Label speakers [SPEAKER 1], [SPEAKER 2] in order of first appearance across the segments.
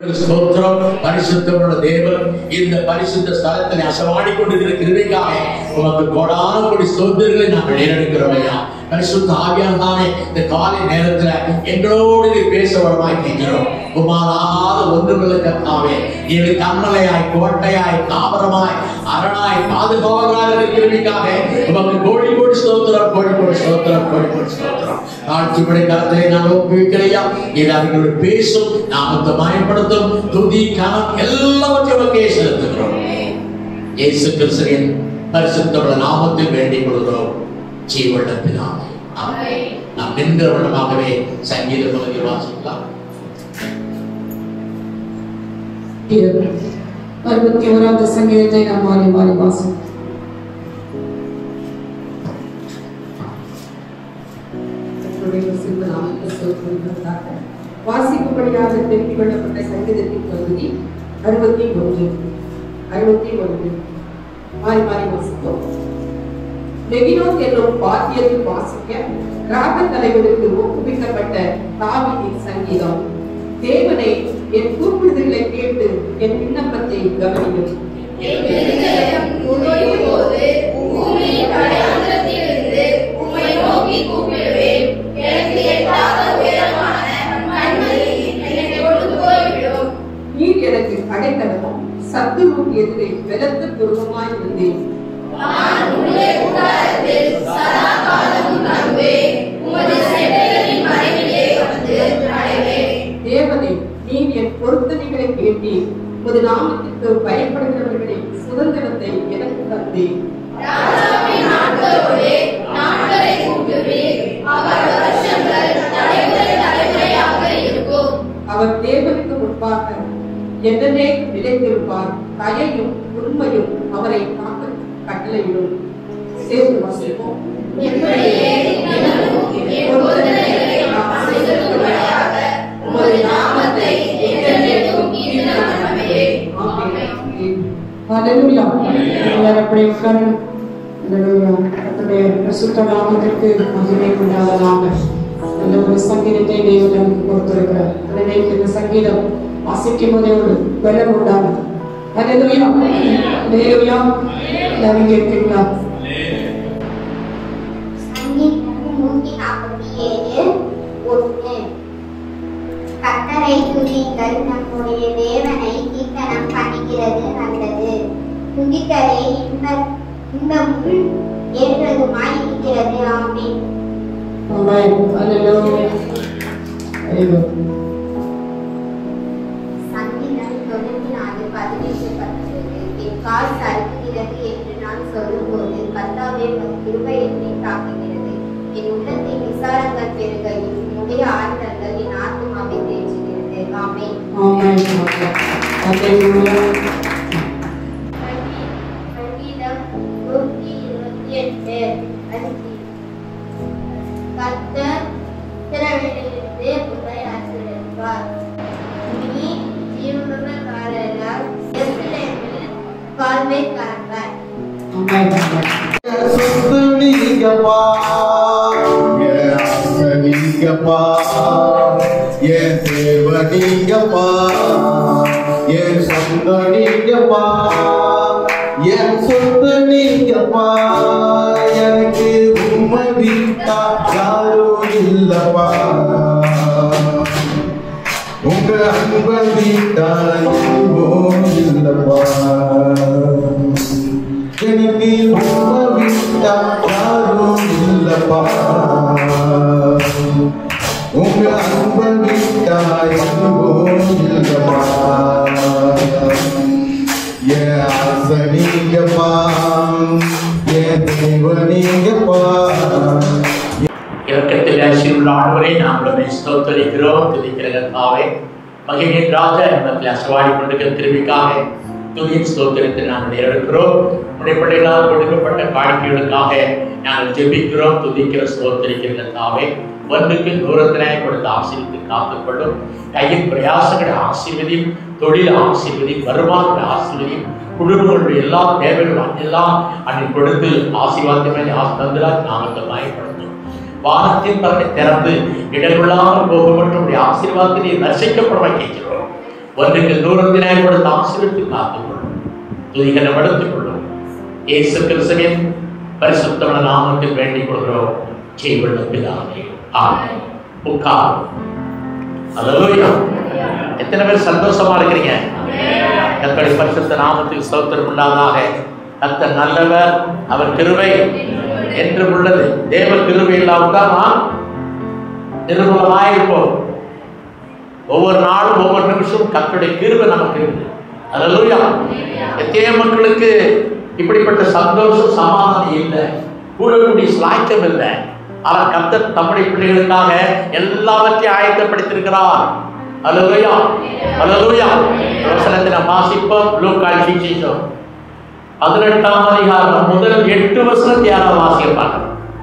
[SPEAKER 1] ஸ்தோத்திரம் பரிசுத்தமுள்ள தேவன் இந்த பரிசுத்த ஸ்தலத்தில் அசவாடி கொண்டிருக்கிற கிருபைக்காக உமக்கு கோடான கொடி ஸ்தோத்திரங்களை நாங்கள் ஏறெடுக்கிறோம் ஐயா பரிசுத்த ஆவியானதானே இந்த காலை நேரத்துல எங்களோடு நீ பேச வரமாய் கேட்கிறோம் உமாலாத ஒன்றுமில்லை கர்த்தாவே இது கண்மலையாய் கோட்டையாய் தாவரமாய் அரணாய் பாதுகாவலாக இருக்கிறதுக்காக உமக்கு கோடி கோடி ஸ்தோத்திரம் கோடி கோடி ஸ்தோத்திரம் கோடி கோடி ஸ்தோத்திரம் ஆட்சிப்படை காலத்திலே நாங்கள் ஒப்புவிக்கலையா இது அவர்களோடு பேசும் நாமத்தை மயப்படுத்தும் துதி கணம் எல்லாவற்றையும் உமக்கே செலுத்துகிறோம் இயேசு கிறிஸ்துவின் பரிசுத்தமுள்ள நாமத்தில் வேண்டிக் கொள்கிறோம் ஜீவன பிதாவே ஆமென். நாம் நின்ற வண்ணமாகவே சங்கீத பகுதியை வாசிக்கலாம்
[SPEAKER 2] அறுபத்தி ஓராவது சங்கீதத்தை நாம் மாறி மாறி வாசம் வாசிக்கும்படியாக தெரிந்து கொள்ளப்பட்ட சங்கீதத்தின் பகுதி அறுபத்தி ஒன்று அறுபத்தி ஒன்று மாறி மாறி வாசிப்போம் லெகினோத் என்னும் பாத்தியத்தில் வாசிக்க ராக தலைவனுக்கு ஒப்புவிக்கப்பட்ட தாவீதின் சங்கீதம் தேவனை என் கூப்பிடுதலை கேட்டு என் விண்ணப்பத்தை கவனியும்
[SPEAKER 3] போது பூமியின் கடையாளத்திலிருந்து உம்மை நோக்கி கூப்பிடுவேன் எனக்கு எட்டாத உயரமான கண்களில் என்னை கொண்டு போய்விடும்
[SPEAKER 2] நீர் எனக்கு அடைக்கலமும் சத்துருவுக்கு எதிரே பலத்த துருவமாய் இருந்தேன்
[SPEAKER 3] நான் உம்முடைய கூடாரத்தில் சதா காலமும் தங்குவேன் உமது செட்டைகளின் மறைவிலே வந்து அடைவேன்
[SPEAKER 2] தேவனே நீர் என் பொருத்தனைகளை கேட்டீர் உமது நாமத்திற்கு பயப்படுகிறவர்களை சுதந்திரத்தை எனக்கு தந்தேன்
[SPEAKER 3] ராஜாவின் நாட்களோடே நாட்களை கூட்டுவீர் அவர் வருஷங்கள் தலைமுறை தலைமுறையாக இருக்கும்
[SPEAKER 2] அவர் தேவனுக்கு முன்பாக என்னனே நிலைத்திருப்பார் தயையும் உண்மையும் அவரை காக்க கட்டளையிடும் சேர்ந்து வாசிப்போம்
[SPEAKER 3] எப்படியே தினமும் என் பொருத்தனைகளை நாம் செய்திருக்கும்படியாக உமது நாமத்தை என்றென்றைக்கும் கீர்த்தனமே ஆமென்
[SPEAKER 2] ஹalleluya எல்லாரும் அப்படியே உட்காருங்க ஹalleluya கர்த்தருடைய பரிசுத்த நாமத்திற்கு மகிமை உண்டாவதாக நல்ல ஒரு சங்கீதத்தை தேவன் நமக்கு கொடுத்திருக்கிறார் எனவே இந்த சங்கீதம் வாசிக்கும் போதே ஒரு பலம் உண்டாகும் ஹalleluya ஹalleluya எல்லாரும் கேட்கிறீங்களா
[SPEAKER 4] சங்கீதம் நூத்தி நாற்பத்தி ஏழு ஒன்று கத்தரை துதிங்கள் நம்முடைய தேவனை கீர்த்தனம் பண்ணுகிறது நல்லது துதிக்கவே இன்ப இன்பமும் ஏற்றதுமாய் இருக்கிறது ஆமென்
[SPEAKER 2] ஆமென் ஹalleluya ஐயோ
[SPEAKER 4] சங்கீதம் தொண்ணூத்தி நாலு பதினெட்டு பத்தொன்பது என் கால் சறுக்குகிறது என்று நான் சொல்லும்போது கர்த்தாவே உமது கிருபை என்னை தாக்குகிறது என் உள்ளத்தின் விசாரங்கள் பெருகையும் உடைய ஆற்றல்கள் என் ஆத்மாவை தேற்றுகிறது ஆமென்
[SPEAKER 2] ஆமென் ஹalleluya
[SPEAKER 4] சங்கீதம் நூற்றி இருபத்தி எட்டு அஞ்சு கர்த்தர் திறவிலிருந்து உங்களை ஆசிரியப்பார் நீ ஜீவனுள்ள காலெல்லாம் எருசலேமில் வாழ்வை காண்பார்
[SPEAKER 2] ஆமென்
[SPEAKER 5] சுத்தனீங்கப்பா நீங்கப்பா என் தேவ நீங்கப்பா என் சொந்த நீங்கப்பா என் சொந்த நீங்கப்பா எனக்கு உண்மை விட்டா யாரும் இல்லப்பா உங்க அன்பை விட்டா எதுவும் இல்லப்பா எனக்கு உண்மை விட்டா யாரும் இல்லப்பா உங்க அன்பை விட்டா எதுவும் இல்லப்பா என் ஆசை நீங்கப்பா என் தேவ நீங்கப்பா
[SPEAKER 1] இறக்கத்தில் அசியுள்ள ஆண்டவரை நாங்கள் ஸ்தோத்தரிக்கிறோம் துதிக்கிற கர்த்தாவே மகிழின் ராஜா என்பதில் அசவாடி கொண்டிருக்கிற திருவிக்காக துதியின் ஸ்தோத்திரத்தை நாங்கள் இருக்கிறோம் உடைய பிள்ளைகளால் கொடுக்கப்பட்ட காணிக்கைகளுக்காக நாங்கள் ஜெபிக்கிறோம் துதிக்கிற ஸ்தோத்தரிக்கிற கர்த்தாவே ஒன்றுக்கு தூரத்திலே கொடுத்து ஆசீர்வித்து காத்துக்கொள்ளும் கையின் பிரயாசங்களை ஆசீர்வதி தொழில் ஆசீர்வதி வருமானங்களை ஆசீர்வதி குடும்பங்களுடைய எல்லா தேவைகளும் எல்லாம் அன்னை கொடுத்து ஆசீர்வாதத்தை மேலே ஆசை தந்துடாது நாமத்தை பயன்படுத்தும் வானத்தின் பலனை திறந்து இடர்கொள்ளாமல் போக மட்டும் உடைய ஆசீர்வாதத்தை நீ ரசிக்கப்பட கேட்கிறோம் ஒன்றுக்கு தூரத்திலே கொடுத்து ஆசிரியத்து காத்துக்கொள்ளும் துதிகளை படுத்திக் கொள்ளும் இயேசு கிறிஸ்துவின் பரிசுத்தமான நாமத்தில் வேண்டிக் கொள்கிறோம் ஜீவன பிதாவே ஆமென் உட்கார் அல்லேலூயா எத்தனை பேர் சந்தோஷமா இருக்கிறீங்க கர்த்தருடைய பரிசுத்த நாமத்துக்கு ஸ்தோத்திரம் உண்டாதாக கர்த்தர் நல்லவர் அவர் கிருபை என்று உள்ளது தேவ கிருபை இல்லாவிட்டால் நாம் நிர்மூலமாயிருப்போம் ஒவ்வொரு நாளும் ஒவ்வொரு நிமிஷமும் கர்த்தருடைய கிருபை நமக்கு இருக்குது அல்லேலூயா எத்தனையோ மக்களுக்கு இப்படிப்பட்ட சந்தோஷம் சமாதானம் இல்லை கூடக்கூடிய ஸ்லாய்க்கம் இல்லை ஆனால் கர்த்தர் தம்முடைய பிள்ளைகளுக்காக எல்லாவற்றையும் ஆயத்தப்படுத்தியிருக்கிறார் அல்லேலூயா அல்லேலூயா வசனத்தை நாம் வாசிப்போம் லூக்கால் சுவிசேஷம் பதினெட்டாம் அதிகாரம் முதல் எட்டு வசனத்தை யாராவது வாசிப்பாங்க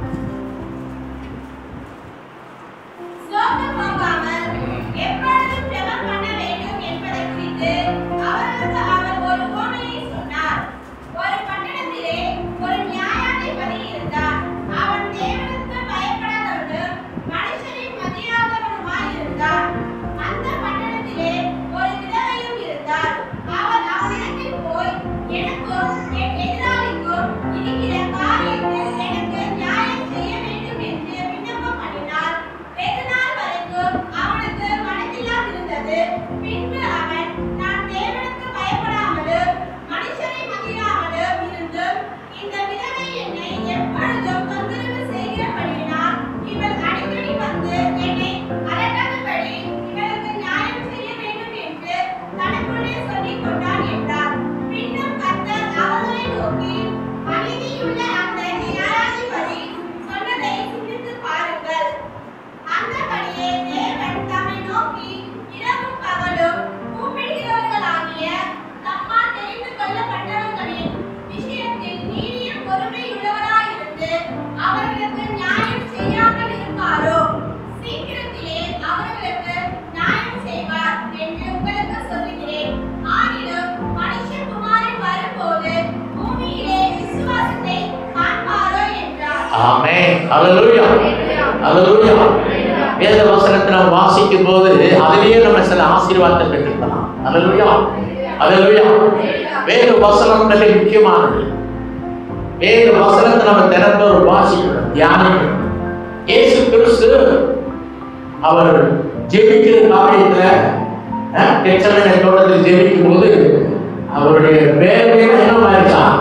[SPEAKER 3] சோர்ந்து போகாமல் எப்பொழுதும் ஜெபம் பண்ண வேண்டும் என்பதை குறித்து அவர்களுக்கு அவர் ஒரு உவமையை சொன்னார். ஒரு பட்டணத்திலே ஒரு நியாயாதிபதி இருந்தார். அவன் தேவனுக்கு பயப்படாதவனும் மனுஷரை மதியாதவனுமாய் இருந்தார். அந்த பட்டணத்திலே ஒரு விதவையும் இருந்தார். அவள் அவனிடத்தில் போய், எனக்கும் என் எதிராளிக்கும் இருக்கிற காரியத்தில் எனக்கு நியாயம் செய்ய வேண்டும் என்று விண்ணப்பம் பண்ணினார். வெகு நாள் வரைக்கும் அவனுக்கு மனதில்லாதிருந்தது. பின்பு அவன், நான் தேவனுக்கு பயப்படாமலும் மனுஷரை மதியாமலும் இருந்தும் இந்த விதவை என்னை எப்பொழுதும் தொந்தரவு செய்கிறபடியினால் இவள் அடிக்கடி வந்து என்னை அலட்டாதபடி இவளுக்கு நியாயம் செய்ய வேண்டும் என்று தனக்குள்ளே சொல்லிக் கொண்டான் என்றார். பின்னும் கர்த்தர் அவர்களை நோக்கி, அநீதியுள்ள அந்த நியாயாதிபதி சொன்னதை சிந்தித்துப் பாருங்கள் அந்தபடியே தேவன் தம்மை நோக்கி இரவும் பகலும் கூப்பிடுகிறவர்களாகிய தம்மால் தெரிந்து கொள்ளப்பட்டவர்களின் விஷயத்தில் நீடிய பொறுமையுள்ளவராயிருந்து அவர்களுக்கு நியாயம் செய்யாமல் இருப்பாரோ சீக்கிரத்திலே அவர்களுக்கு நியாயம் செய்வார் என்று உங்களுக்கு சொல்லுகிறேன் ஆகிலும் மனுஷகுமாரன் வரும்போது பூமியிலே விசுவாசத்தை காண்பாரோ என்றார்
[SPEAKER 1] ஆமென் அல்லேலூயா அல்லேலூயா வேத வசனத்தை நாம் வாசிக்கும் போது அதிலேயே நம்ம சில ஆசீர்வாதத்தை பெற்றிருக்கலாம் அல்லேலூயா அல்லேலூயா வேத வசனம் மிக முக்கியமானது வேத வசனத்தை நம்ம தினந்தோறும் வாசிக்கணும் தியானிக்கணும் இயேசு கிறிஸ்து அவர் ஜெபிக்கிற காரியத்துல அஹ், கெச்சமேனை தோட்டத்தில் ஜெபிக்கும் போது அவருடைய வேர்வை என்ன மாறிச்சான்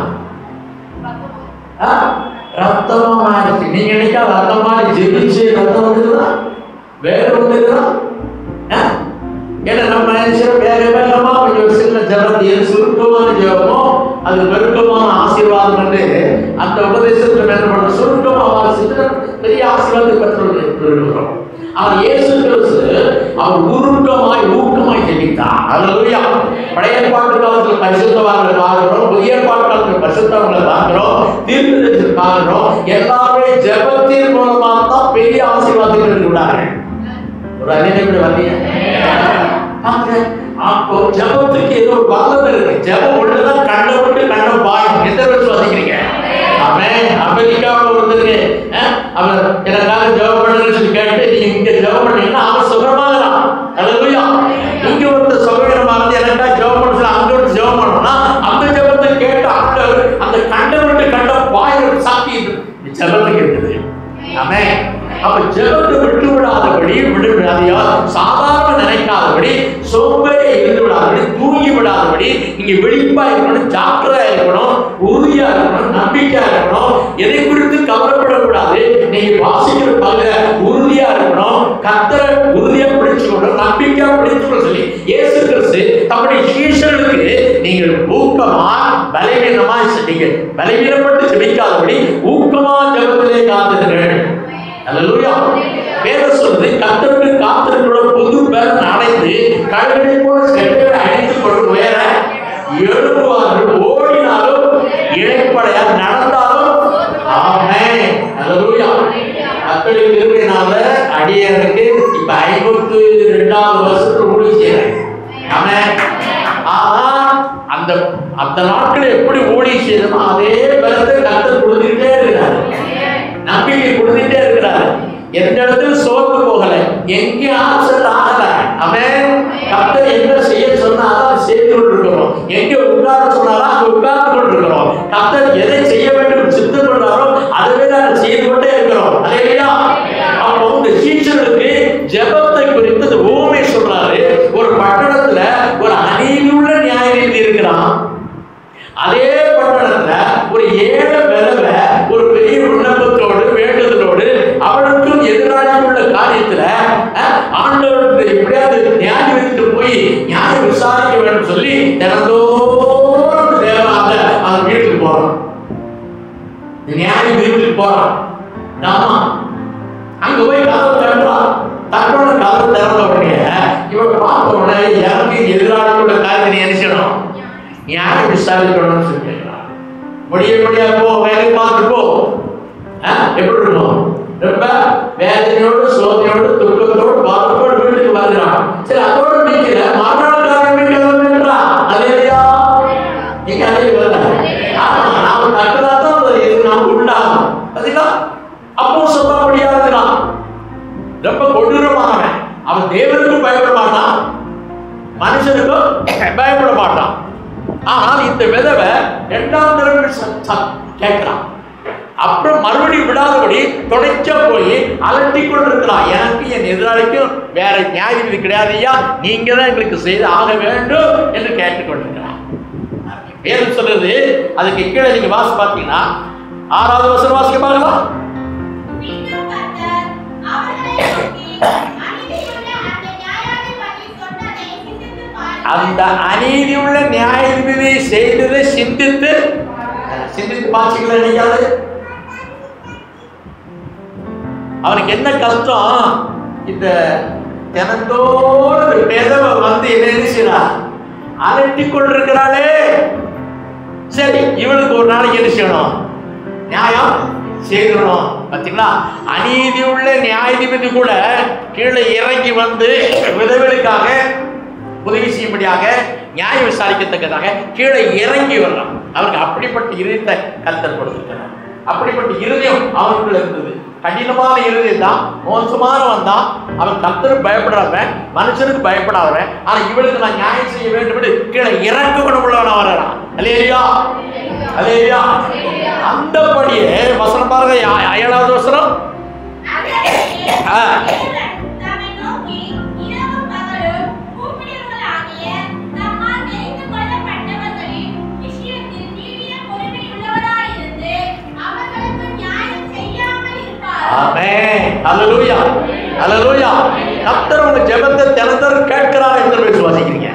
[SPEAKER 1] ஆ? ரத்தமா மாறிச்சு நீங்க நினைக்கா ரத்தம் மாதிரி ஜெபிச்சு ரத்தம் வந்துருதா வேற வந்துருதா ஆ? ஏன்னா நம்ம நினைச்சோம் வேற வேகமா கொஞ்சம் சின்ன ஜபத்தில் சுருக்கமான ஜபமோ அது பெருக்கமான ஆசீர்வாதம் என்று அந்த உபதேசத்தில் என்ன பண்ண சுருக்கமா வாசித்து பெரிய ஆசீர்வாதத்தை பெற்றுள்ளோம் அவர் இயேசு கிறிஸ்து அவர் உருக்கமாய் ஊக்கமாய் ஜெபித்தார் அல்லேலூயா பழைய ஏற்பாட்டு காலத்தில் பரிசுத்தவான்களை பார்க்கிறோம் புதிய ஏற்பாட்டு காலத்தில் பரிசுத்தவங்களை பார்க்கிறோம் தீர்க்கதரிசி பார்க்கிறோம் எல்லாருமே ஜெபத்தின் மூலமாக தான் பெரிய ஆசீர்வாதத்தை பெற்றுள்ளார்கள் ஒரு அறிஞர் இப்படி வந்தீங்க பாருங்க, அப்போ ஜெபத்துக்கு ஏதோ ஒரு வல்லமை இருக்கு ஜெபம் ஒண்ணுதான் கண்ணை விட்டு கண்ணை பாயும் எத்தனை பேர் சுவாசிக்கிறீங்க அவன் அமெரிக்காவில் ஒருத்தருக்கு அஹ், அவர் எனக்காக ஜெபம் பண்ணுன்னு சொல்லி கேட்டு நீங்க இங்க ஜெபம் பண்ணீங்கன்னா அவன் சுகமாகலாம் அல்லேலூயா இங்க ஒருத்தர் சுகவீனமா இருந்து எனக்காக ஜெபம் பண்ண சொல்லி அங்க ஒரு ஜெபம் பண்ணணும்னா அந்த ஜெபத்தை கேட்டு அந்த அந்த கண்ணை விட்டு கண்ணை பாயிற சக்தி இந்த ஜெபத்துக்கு இருக்குது ஆமென் அப்ப ஜெபத்தை விட்டு விடாதபடி விடு விடாதையா சாதாரண நினைக்காதபடி சோம்பேறி இருந்து விடாதபடி தூங்கி விடாதபடி நீங்க விழிப்பா இருக்கணும் ஜாக்கிரதையா இருக்கணும் உறுதியா இருக்கணும் நம்பிக்கையா இருக்கணும் எதை குறித்து கவலைப்படக்கூடாது நீங்க வாசிக்கிற பகுதியில உறுதியா இருக்கணும் கத்தரை உறுதியா பிடிச்சுக்கணும் நம்பிக்கையா பிடிச்சுக்கணும் சொல்லி இயேசு கிறிஸ்து தம்முடைய சீஷர்களுக்கு நீங்கள் ஊக்கமா பலவீனமா நீங்க பலவீனப்பட்டு ஜெபிக்காதபடி ஊக்கமா ஜெபத்திலே காத்துங்கள் அல்லேலூயா வேதம் சொல்றது கத்தருக்கு காத்திருக்கிற புது பேர் அடைந்து கழுதை போல செட்டை அடித்துக் கொண்டு உயர எழுப்புவார்கள் ஓடினாலும் இழைப்படையா நடந்தாலும் ஆமென் அல்லேலூயா கத்தருடைய கிருபையினால அடியனுக்கு இப்ப ஐம்பத்து ரெண்டாவது வருஷத்துல ஊழி செய்யறேன் ஆமென் ஆனா அந்த அந்த நாட்கள் எப்படி ஊழி செய்யணுமோ அதே பலத்தை கத்தர் கொடுத்துக்கிட்டே இருக்கிறாரு நம்பிக்கை கொடுத்துட்டே இருக்கிறாரு எந்த இடத்துல சோர்ந்து போகல எங்கே ஆப்சென்ட் ஆகல அவன் கர்த்தர் என்ன செய்ய சொன்னாலும் அதை செய்து கொண்டிருக்கிறோம் எங்க உட்கார சொன்னாலும் அங்க உட்கார்ந்து கொண்டிருக்கிறோம் கர்த்தர் எதை செய்ய வேண்டும் சித்தம் கொண்டாரோ அதுவே நாங்கள் செய்து கொண்டே இருக்கிறோம் அல்லையா அப்போ இந்த சீச்சர்களுக்கு ஜெபத்தை குறித்து இந்த ஊமை சொல்றாரு ஒரு பட்டணத்துல ஒரு அநீதியுள்ள நியாயநீதி இருக்கிறான் அதே பட்டணத்துல ஒரு ஏழை விதவை ஒரு பெரிய விண்ணப்பத்தோடு வேண்டுதலோடு அவளுக்கும் எதிராளி உள்ள காரியத்துல அஹ், ஆண்டவருக்கு எப்படியாவது நியாயம் விதித்து போய் நியாயம் விசாரிக்க வேண்டும் சொல்லி தினந்தோறும் தேவனாக அவன் வீட்டுக்கு போறான் நியாயம் வீட்டுக்கு போறான் ஆமா அங்க போய் கதவு திறந்தான் தன்னோட கதவு திறந்த உடனே இவன் பார்த்த உடனே எனக்கு எதிராளியோட காரியத்தை நீ என்ன செய்யணும் நியாயம் விசாரிக்கணும்னு சொல்லி கேட்கிறான் முடிய முடியாது போ வேலை பார்த்து போ ஆ, எப்படி இருக்கும் ரொம்ப வேதனையோடு சோதனையோடு துக்கத்தோடு பாதத்தோடு வீட்டுக்கு வருகிறான் சரி அதோடு நிற்கிற மறுநாள் ஆரம்பிக்கிறா அலையா நீங்க அதே வரல ஆமா நாம தக்கதா தான் அது இது நமக்கு உண்டாகும் பாத்தீங்களா அப்போ சொல்ல முடியாதுதான் ரொம்ப கொடூரமானவன் அவன் தேவனுக்கும் பயப்பட மாட்டான் மனுஷனுக்கும் பயப்பட மாட்டான் ஆனால் இந்த விதவை இரண்டாம் தடவை சத்தம் கேட்கிறான் அப்புறம் மறுபடியும் விடாதபடி தொடர்ச்சியா போய் அலட்டி கொண்டிருக்கிறான் எனக்கு என் எதிராளிக்கும் வேற நியாயம் இது கிடையாது ஐயா நீங்க தான் எங்களுக்கு செய்து ஆக வேண்டும் என்று கேட்டுக்கொண்டிருக்கிறான் வேதம் சொல்றது அதுக்கு கீழே நீங்க வாசி பார்த்தீங்கன்னா ஆறாவது வசனம் வாசிக்க பார்க்கலாம்
[SPEAKER 3] பின்னும் கர்த்தர் அவர்களை நோக்கி, அநீதியுள்ள அந்த நியாயாதிபதி சொன்னதை சிந்தித்துப் பாருங்கள்.
[SPEAKER 1] அந்த அநீதி உள்ள நியாயவிதி செய்ததை சிந்தித்து சிந்தித்து பாய்ச்சிக்கல நினைக்காது அவனுக்கு என்ன கஷ்டம் இந்த தினத்தோடு விதவை வந்து என்ன செய்யறா அலட்டி கொண்டிருக்கிறாளே சரி இவளுக்கு ஒரு நாளைக்கு என்ன செய்யணும் நியாயம் செய்யணும் பார்த்தீங்களா அநீதி உள்ள நியாயாதிபதி கூட கீழே இறங்கி வந்து விதவிகளுக்காக உதவி செய்யும்படியாக நியாயம் விசாரிக்கத்தக்கதாக கீழே இறங்கி வர்றான் அவருக்கு அப்படிப்பட்ட இருதயத்தை கத்தல் கொடுத்துருக்கிறார் அப்படிப்பட்ட இருதயம் அவனுக்குள்ள இருந்தது கடினமான இருதயம் தான் மோசமானவன் தான் அவன் கத்தருக்கு பயப்படுறவன் மனுஷனுக்கு பயப்படாதவன் ஆனா இவளுக்கு நான் நியாயம் செய்ய வேண்டும் என்று கீழே இறக்க குணமுள்ளவனா வர்றான் அலேலியா அலேலியா அந்தபடியே வசனம் பாருங்க ஏ- ஏழாவது வசனம்
[SPEAKER 3] அதற்கு
[SPEAKER 1] ஆ.
[SPEAKER 3] தேவன் தம்மை நோக்கி, இரவும் பகலும் கூப்பிடுவர்களாகிய தம்மால் தெரிந்து கொள்ளப்பட்டவர்களின் விஷயத்தில் நீடிய பொறுமையுள்ளவராயிருந்து அவர்களுக்கு நியாயம் செய்யாமல் இருப்பார்.
[SPEAKER 1] ஆமென் ஹalleluya ஹalleluya கர்த்தர் உங்க ஜெபத்தை தினந்தோறும் கேட்கிறார் என்று விசுவாசிக்கிறீங்க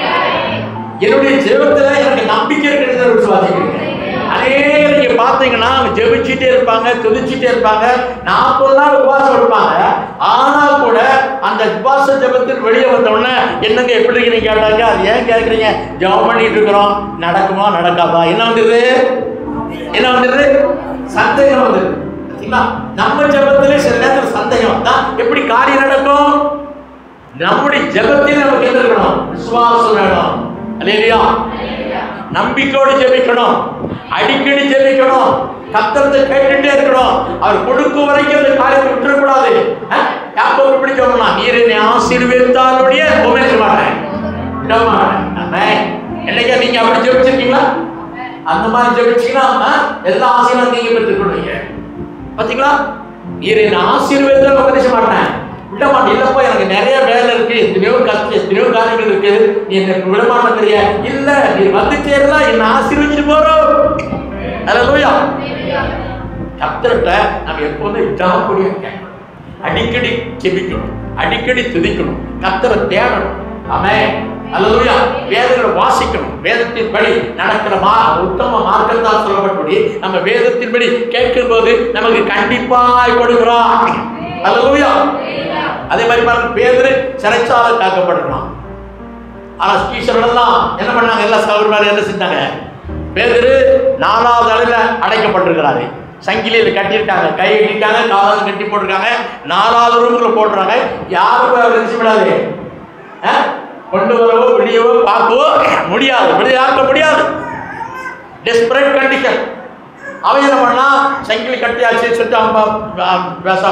[SPEAKER 1] என்னுடைய ஜெபத்துல எனக்கு நம்பிக்கை இருக்கிறது விசுவாசிக்கிறீங்க அநேக நீங்க பாத்தீங்கன்னா அவங்க ஜெபிச்சுட்டே இருப்பாங்க துதிச்சுட்டே இருப்பாங்க நாற்பது நாள் உபவாசம் இருப்பாங்க ஆனால் கூட அந்த உபவாச ஜெபத்தில் வெளியே வந்த உடனே என்னங்க எப்படி இருக்கீங்க கேட்டாங்க அது ஏன் கேட்குறீங்க ஜெபம் பண்ணிட்டு இருக்கிறோம் நடக்குமா நடக்காதா என்ன வந்துருது என்ன வந்துருது சந்தேகம் வந்துருது பார்த்தீங்களா? நம்ம ஜெபத்திலே சில நேரத்தில் சந்தேகம் வந்தா எப்படி காரியம் நடக்கும் நம்முடைய ஜெபத்தில் நமக்கு என்ன இருக்கணும் விசுவாசம் வேணும் அல்லேலூயா நம்பிக்கையோடு ஜெபிக்கணும் அடிக்கடி ஜெபிக்கணும் கத்தரத்தை கேட்டுட்டே இருக்கணும் அவர் கொடுக்கும் வரைக்கும் அந்த காரியத்தை விட்டுறக்கூடாது அஹ்? யாக்கோபு எப்படி சொல்லணும் நீர் என்னை ஆசீர்வதித்தாலுடைய உபயோகிக்க மாட்டேன் விட மாட்டேன் ஆமென். என்னைக்கா நீங்க அப்படி ஜெபிச்சிருக்கீங்களா அந்த மாதிரி ஜெபிச்சீங்கன்னா அஹ், எல்லா ஆசீர்வாதம் நீங்க பெற்றுக்கொள்வீங்க பாத்தீங்களா நீர் என்ன ஆசீர்வாதத்தை உபதேச மாட்டேன் விட மாட்டேன் இல்லப்பா எனக்கு நிறைய வேலை இருக்கு எத்தனையோ கஷ்டம் எத்தனையோ காரியங்கள் இருக்கு நீ எனக்கு விட மாட்டேங்கிறிய இல்ல நீ வந்துட்டேருந்தா என்ன ஆசீர்வதிச்சுட்டு போறோம் அல்லேலூயா கர்த்தர்கிட்ட நம்ம எப்போதும் விடாமக்கூடிய கேட்கணும் அடிக்கடி செபிக்கணும் அடிக்கடி துதிக்கணும் கர்த்தரை தேடணும் ஆமென் அல்லேலூயா வேதங்களை வாசிக்கணும் வேதத்தின் படி நடக்கிற மா உத்தம மார்க்கத்தால் சொல்லப்பட்டபடி நம்ம வேதத்தின் படி கேட்கும் போது நமக்கு கண்டிப்பாய் கொடுக்கிறார் அல்லேலூயா அதே மாதிரி பாருங்க பேதரு சிறைச்சாலை காக்கப்படுறான் ஆனா ஸ்டீஷர்கள் எல்லாம் என்ன பண்ணாங்க எல்லாம் சகோதரர்கள் என்ன செஞ்சாங்க பேதரு நாலாவது அளவில் அடைக்கப்பட்டிருக்கிறாரு சங்கிலியில் கட்டியிருக்காங்க கை கட்டிருக்காங்க காலாவது கட்டி போட்டிருக்காங்க நாலாவது ரூம்ல போடுறாங்க யாரும் போய் அவர் நினைச்சு விடாது அஹ்? கொண்டு வரவோ வெளியவோ பார்க்கவோ முடியாது வெளியே ஆக்க முடியாது டெஸ்பரேட் கண்டிஷன் அவன் என்ன பண்ணா சங்கிலி கட்டியாச்சு சொல்லிட்டு அவன் பா- பா- பேச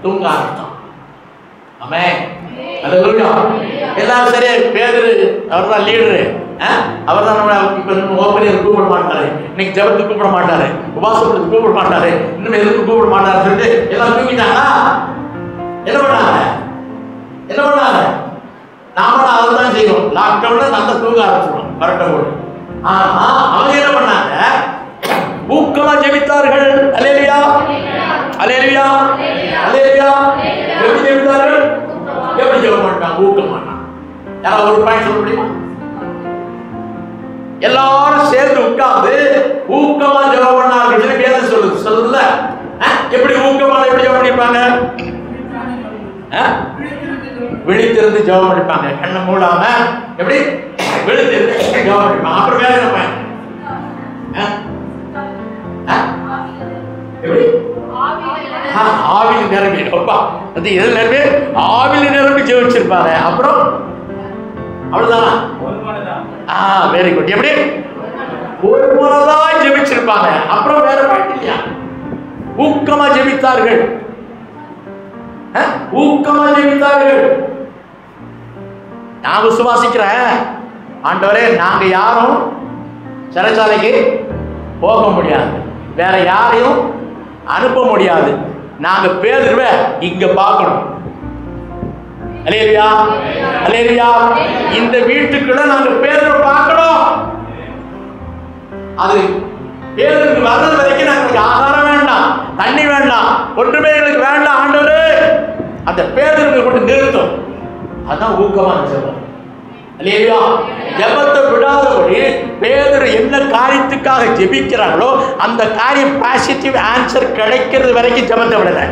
[SPEAKER 1] தூங்க ஆரம்பிச்சான் ஆமென் அல்லேலூயா எல்லாரும் சரியா பேதரு அவர் தான் லீடரு அவர் தான் நம்ம இப்போ ஓப்பனியர் கூப்பிட மாட்டாரு இன்னைக்கு ஜபத்துக்கு கூப்பிட மாட்டாரு உபாசத்துக்கு கூப்பிட மாட்டாரு இன்னும் எதுக்கு கூப்பிட மாட்டாரு சொல்லிட்டு எல்லாம் தூங்கிட்டாங்களா என்ன பண்ணாங்க என்ன பண்ணாங்க நாமளும் அதை தான் செய்வோம் லாக்டவுன்ல நல்லா தூங்க ஆரம்பிச்சிடும் கரெக்டாக போடு ஆனா அவங்க என்ன பண்ணாங்க ஊக்கமா ஜெபித்தார்கள் அலேலியா அலேலியா அலேலியா எப்படி ஜெபித்தார்கள் எப்படி ஜெபம் பண்ணிட்டாங்க ஊக்கமாட்டாங்க யாராவது ஒரு பாயிண்ட் சொல்ல முடியுமா எல்லாரும் சேர்ந்து உட்கார்ந்து ஊக்கமா ஜெபம் பண்ணார்கள் சொல்லி வேதம் சொல்லுது சொல்லுதுல அஹ், எப்படி ஊக்கமா எப்படி ஜெபம் பண்ணிருப்பாங்க அஹ்? விழித்திருந்து ஜெபம் பண்ணிப்பாங்க கண்ணை மூடாம எப்படி விழித்திருந்து ஜெபம் பண்ணிப்பாங்க அப்புறம் வேற என்ன பயன்? அஹ்? அஹ்? எப்படி ஆ, ஆவியில் நிரம்பி அப்பா அது எதில் நிரம்பி ஆவியில் நிரம்பி ஜெபிச்சிருப்பாங்க அப்புறம் அவ்வளவுதானா ஆ வெரி குட் எப்படி ஒரு முறைதான் ஜெபிச்சிருப்பாங்க அப்புறம் வேற பாட்டு இல்லையா ஊக்கமா ஜெபித்தார்கள் அஹ்? ஊக்கமா ஜெபித்தார்கள் நான் விசுவாசிக்கிறேன் ஆண்டவரே நாங்க யாரும் சிறைச்சாலைக்கு போக முடியாது வேற யாரையும் அனுப்ப முடியாது நாங்க பேதுருவ இங்க பார்க்கணும் அலேலியா அலேலியா இந்த வீட்டுக்குள்ள நாங்க பேதுருவ பார்க்கணும் அது பேருக்கு வர்றது வரைக்கும் நமக்கு ஆகாரம் வேண்டாம் தண்ணி வேண்டாம் ஒன்றுமே எங்களுக்கு வேண்டாம் ஆண்டவரே அந்த பேருக்கு கொண்டு நிறுத்தும் அதான் ஊக்கமான ஜெபம் அல்லேலூயா ஜெபத்தை விடாதபடி பேதர் என்ன காரியத்துக்காக ஜெபிக்கிறாங்களோ அந்த காரியம் பாசிட்டிவ் ஆன்சர் கிடைக்கிறது வரைக்கும் ஜெபத்தை விடல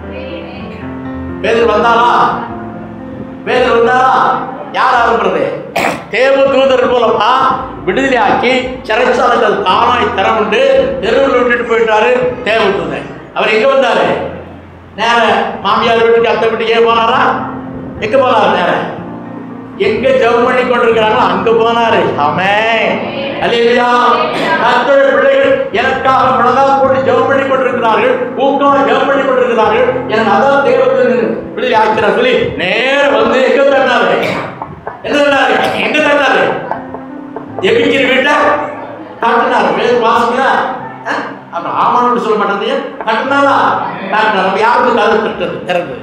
[SPEAKER 1] பேதர் வந்தாரா பேதர் வந்தாரா யார் அனுப்புறது தேவ தூதர் மூலமா விடுதலையாக்கி சிறைச்சாலைகள் தானாய் திறமுண்டு தெருவில் விட்டுட்டு போயிட்டாரு தேவ தூதர் அவர் எங்க வந்தாரு நேர மாமியார் வீட்டுக்கு அத்தை வீட்டுக்கு ஏன் போனாரா எங்க போனாரு நேர எங்க ஜெபம் பண்ணி கொண்டிருக்கிறாங்களோ அங்க போனாரு ஆமே அல்லேலூயா கர்த்தருடைய பிள்ளைகள் எனக்காக முழங்கால் போட்டு ஜெபம் பண்ணி கொண்டிருக்கிறார்கள் ஊக்கமா ஜெபம் பண்ணி கொண்டிருக்கிறார்கள் எனக்கு அதான் தேவத்தில் பிள்ளை ஆக்கிறார் சொல்லி நேர வந்து எங்க தந்தாரு என்ன தந்தாரு எங்க தந்தாரு ஜெபிக்கிற வீட்டை காட்டினார் வேறு வாசிங்க அப்புறம் ஆமான்னு சொல்ல மாட்டேங்க கட்டினாரா காட்டினார் அப்ப யாருக்கு கதவு கட்டுறது திறந்தது